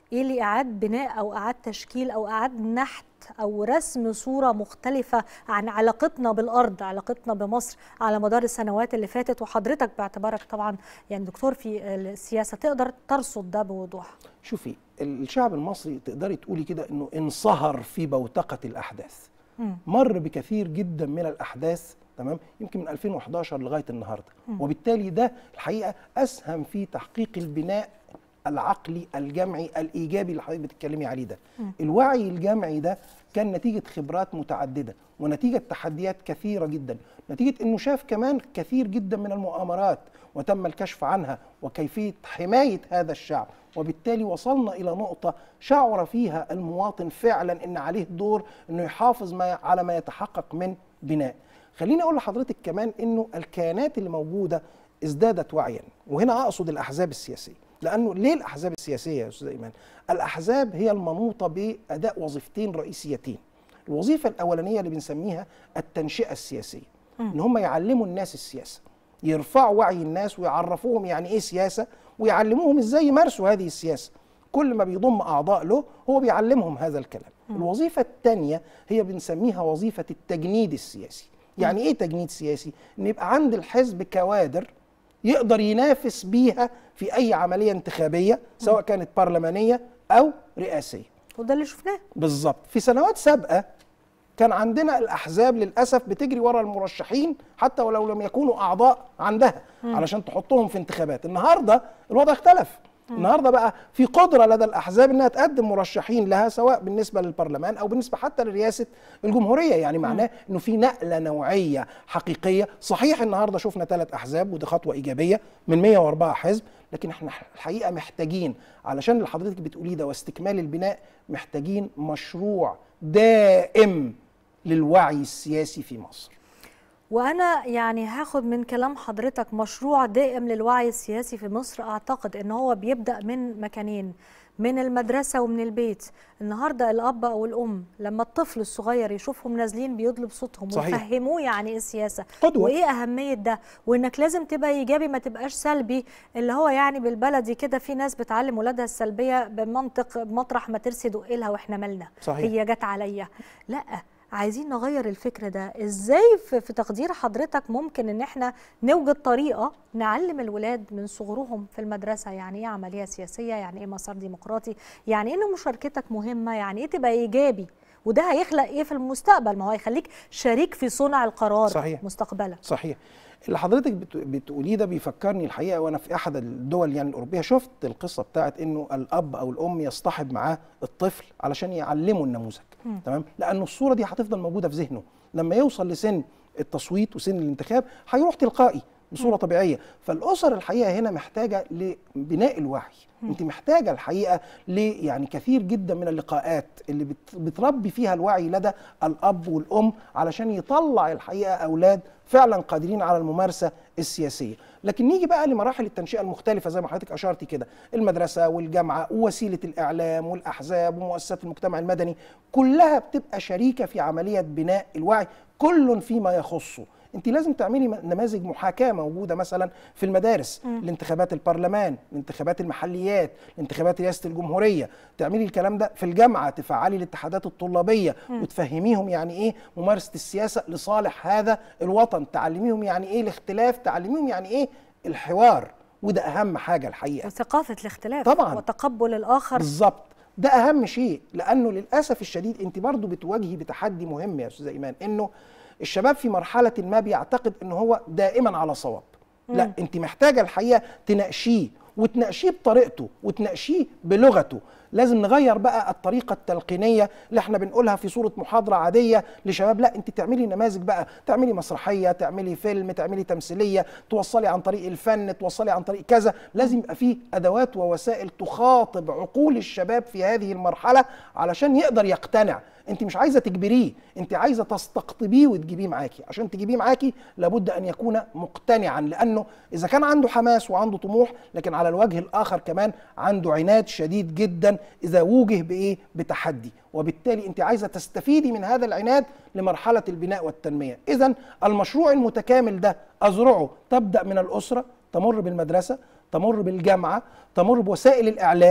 ايه اللي اعاد بناء او اعاد تشكيل او اعاد نحت او رسم صوره مختلفه عن علاقتنا بالارض علاقتنا بمصر على مدار السنوات اللي فاتت وحضرتك باعتبارك طبعا يعني دكتور في السياسه تقدر ترصد ده بوضوح شوفي الشعب المصري تقدري تقولي كده انه انصهر في بوتقه الاحداث مم. مر بكثير جدا من الاحداث تمام يمكن من 2011 لغايه النهارده وبالتالي ده الحقيقه اسهم في تحقيق البناء العقلي الجمعي الايجابي اللي حضرتك بتتكلمي عليه ده الوعي الجمعي ده كان نتيجه خبرات متعدده ونتيجه تحديات كثيره جدا نتيجه انه شاف كمان كثير جدا من المؤامرات وتم الكشف عنها وكيفيه حمايه هذا الشعب وبالتالي وصلنا الى نقطه شعر فيها المواطن فعلا ان عليه دور انه يحافظ ما على ما يتحقق من بناء خليني اقول لحضرتك كمان انه الكيانات اللي موجوده ازدادت وعيا وهنا اقصد الاحزاب السياسيه لانه ليه الاحزاب السياسيه يا استاذ ايمان الاحزاب هي المنوطه باداء وظيفتين رئيسيتين الوظيفه الاولانيه اللي بنسميها التنشئه السياسيه ان هم يعلموا الناس السياسه يرفعوا وعي الناس ويعرفوهم يعني ايه سياسه ويعلموهم ازاي يمارسوا هذه السياسه كل ما بيضم اعضاء له هو بيعلمهم هذا الكلام الوظيفه الثانيه هي بنسميها وظيفه التجنيد السياسي يعني ايه تجنيد سياسي ان يبقى عند الحزب كوادر يقدر ينافس بيها في اي عمليه انتخابيه سواء كانت برلمانيه او رئاسيه وده اللي شفناه بالظبط في سنوات سابقه كان عندنا الاحزاب للاسف بتجري ورا المرشحين حتى ولو لم يكونوا اعضاء عندها علشان تحطهم في انتخابات النهارده الوضع اختلف النهارده بقى في قدره لدى الاحزاب انها تقدم مرشحين لها سواء بالنسبه للبرلمان او بالنسبه حتى لرئاسه الجمهوريه يعني معناه انه في نقله نوعيه حقيقيه صحيح النهارده شفنا ثلاث احزاب ودي خطوه ايجابيه من 104 حزب لكن احنا الحقيقه محتاجين علشان اللي حضرتك بتقوليه ده واستكمال البناء محتاجين مشروع دائم للوعي السياسي في مصر وانا يعني هاخد من كلام حضرتك مشروع دائم للوعي السياسي في مصر اعتقد ان هو بيبدا من مكانين من المدرسة ومن البيت النهاردة الأب أو الأم لما الطفل الصغير يشوفهم نازلين بيطلب صوتهم صحيح. ويفهموه يعني إيه السياسة قدوة. وإيه أهمية ده وإنك لازم تبقى إيجابي ما تبقاش سلبي اللي هو يعني بالبلدي كده في ناس بتعلم ولادها السلبية بمنطق مطرح ما ترسي دقلها وإحنا مالنا صحيح. هي جت عليا لأ عايزين نغير الفكر ده ازاي في, في تقدير حضرتك ممكن ان احنا نوجد طريقه نعلم الولاد من صغرهم في المدرسه يعني ايه عمليه سياسيه يعني ايه مسار ديمقراطي يعني ايه ان مشاركتك مهمه يعني ايه تبقى ايجابي وده هيخلق ايه في المستقبل ما هو هيخليك شريك في صنع القرار صحيح. مستقبلا صحيح اللي حضرتك بت- بتقوليه ده بيفكرني الحقيقه وانا في احد الدول يعني الاوروبيه شفت القصه بتاعت انه الاب او الام يصطحب معاه الطفل علشان يعلمه النموذج تمام لانه الصوره دي هتفضل موجوده في ذهنه لما يوصل لسن التصويت وسن الانتخاب هيروح تلقائي بصوره طبيعيه فالاسر الحقيقه هنا محتاجه لبناء الوعي انت محتاجه الحقيقه ل يعني كثير جدا من اللقاءات اللي بت- بتربي فيها الوعي لدى الاب والام علشان يطلع الحقيقه اولاد فعلا قادرين على الممارسه السياسيه لكن نيجي بقى لمراحل التنشئه المختلفه زي ما حضرتك اشرتي كده المدرسه والجامعه ووسيله الاعلام والاحزاب ومؤسسات المجتمع المدني كلها بتبقى شريكه في عمليه بناء الوعي كل فيما يخصه انت لازم تعملي م- نماذج محاكاه موجوده مثلا في المدارس لانتخابات البرلمان لانتخابات المحليات لانتخابات رئاسه الجمهوريه تعملي الكلام ده في الجامعه تفعلي الاتحادات الطلابيه وتفهميهم يعني ايه ممارسه السياسه لصالح هذا الوطن تعلميهم يعني ايه الاختلاف تعلميهم يعني ايه الحوار وده اهم حاجه الحقيقه وثقافه الاختلاف طبعاً. وتقبل الاخر بالظبط ده اهم شيء لانه للاسف الشديد انت برضو بتواجهي بتحدي مهم يا استاذه ايمان انه الشباب في مرحله ما بيعتقد ان هو دائما على صواب لا انت محتاجه الحقيقه تناقشيه وتناقشيه بطريقته وتناقشيه بلغته لازم نغير بقى الطريقه التلقينيه اللي احنا بنقولها في صوره محاضره عاديه لشباب لا انت تعملي نماذج بقى تعملي مسرحيه تعملي فيلم تعملي تمثيليه توصلي عن طريق الفن توصلي عن طريق كذا لازم يبقى فيه ادوات ووسائل تخاطب عقول الشباب في هذه المرحله علشان يقدر يقتنع انت مش عايزه تجبريه انت عايزه تستقطبيه وتجيبيه معاكي عشان تجيبيه معاكي لابد ان يكون مقتنعا لانه اذا كان عنده حماس وعنده طموح لكن على الوجه الاخر كمان عنده عناد شديد جدا اذا وجه بايه بتحدي وبالتالي انت عايزه تستفيدي من هذا العناد لمرحله البناء والتنميه اذا المشروع المتكامل ده اذرعه تبدا من الاسره تمر بالمدرسه تمر بالجامعه تمر بوسائل الاعلام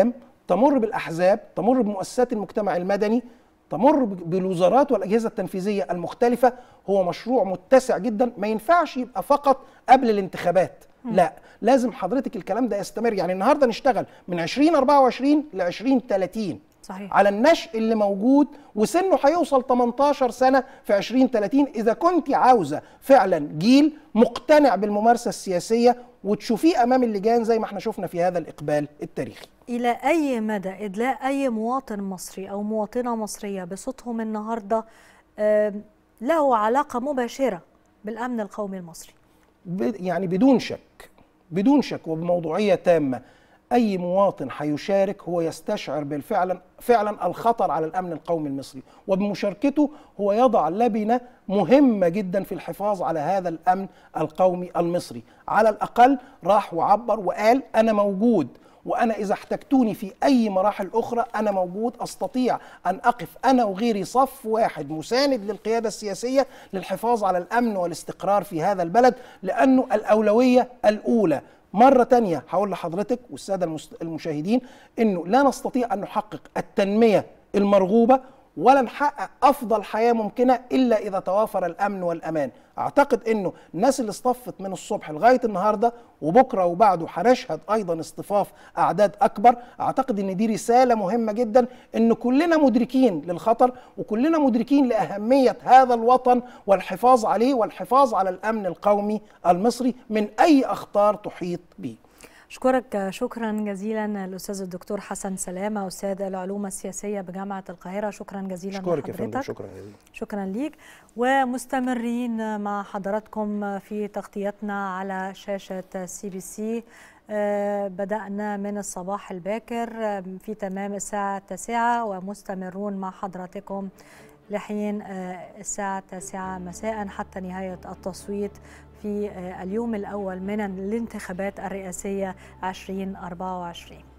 تمر بالاحزاب تمر بمؤسسات المجتمع المدني تمر ب- بالوزارات والاجهزه التنفيذيه المختلفه هو مشروع متسع جدا ما ينفعش يبقى فقط قبل الانتخابات لا لازم حضرتك الكلام ده يستمر يعني النهارده نشتغل من 2024 ل 2030 صحيح على النشء اللي موجود وسنه هيوصل 18 سنه في 2030 اذا كنت عاوزه فعلا جيل مقتنع بالممارسه السياسيه وتشوفيه امام اللجان زي ما احنا شفنا في هذا الاقبال التاريخي إلى أي مدى إدلاء أي مواطن مصري أو مواطنة مصرية بصوتهم النهاردة آم، له علاقة مباشرة بالأمن القومي المصري ب- يعني بدون شك بدون شك وبموضوعيه تامه اي مواطن هيشارك هو يستشعر بالفعل فعلا الخطر على الامن القومي المصري وبمشاركته هو يضع لبنه مهمه جدا في الحفاظ على هذا الامن القومي المصري على الاقل راح وعبر وقال انا موجود وانا اذا احتجتوني في اي مراحل اخرى انا موجود استطيع ان اقف انا وغيري صف واحد مساند للقياده السياسيه للحفاظ على الامن والاستقرار في هذا البلد لانه الاولويه الاولى مرة تانية هقول لحضرتك والسادة المست- المشاهدين انه لا نستطيع ان نحقق التنمية المرغوبة ولا نحقق افضل حياة ممكنة الا اذا توافر الامن والامان اعتقد انه الناس اللي اصطفت من الصبح لغاية النهاردة وبكرة وبعده هنشهد ايضا اصطفاف اعداد اكبر اعتقد ان دي رسالة مهمة جدا ان كلنا مدركين للخطر وكلنا مدركين لاهمية هذا الوطن والحفاظ عليه والحفاظ على الامن القومي المصري من اي اخطار تحيط به أشكرك شكرا جزيلا الأستاذ الدكتور حسن سلامة أستاذ العلوم السياسية بجامعة القاهرة شكرا جزيلا اشكرك يا فندم لحضرتك. شكرا جزيلا شكرا ليك ومستمرين مع حضراتكم في تغطيتنا على شاشة سي بي سي آه، بدأنا من الصباح الباكر آه، في تمام الساعة التاسعة ومستمرون مع حضراتكم لحين آه، الساعة التاسعة مساء حتى نهاية التصويت في آه، اليوم الأول من الانتخابات الرئاسية 2024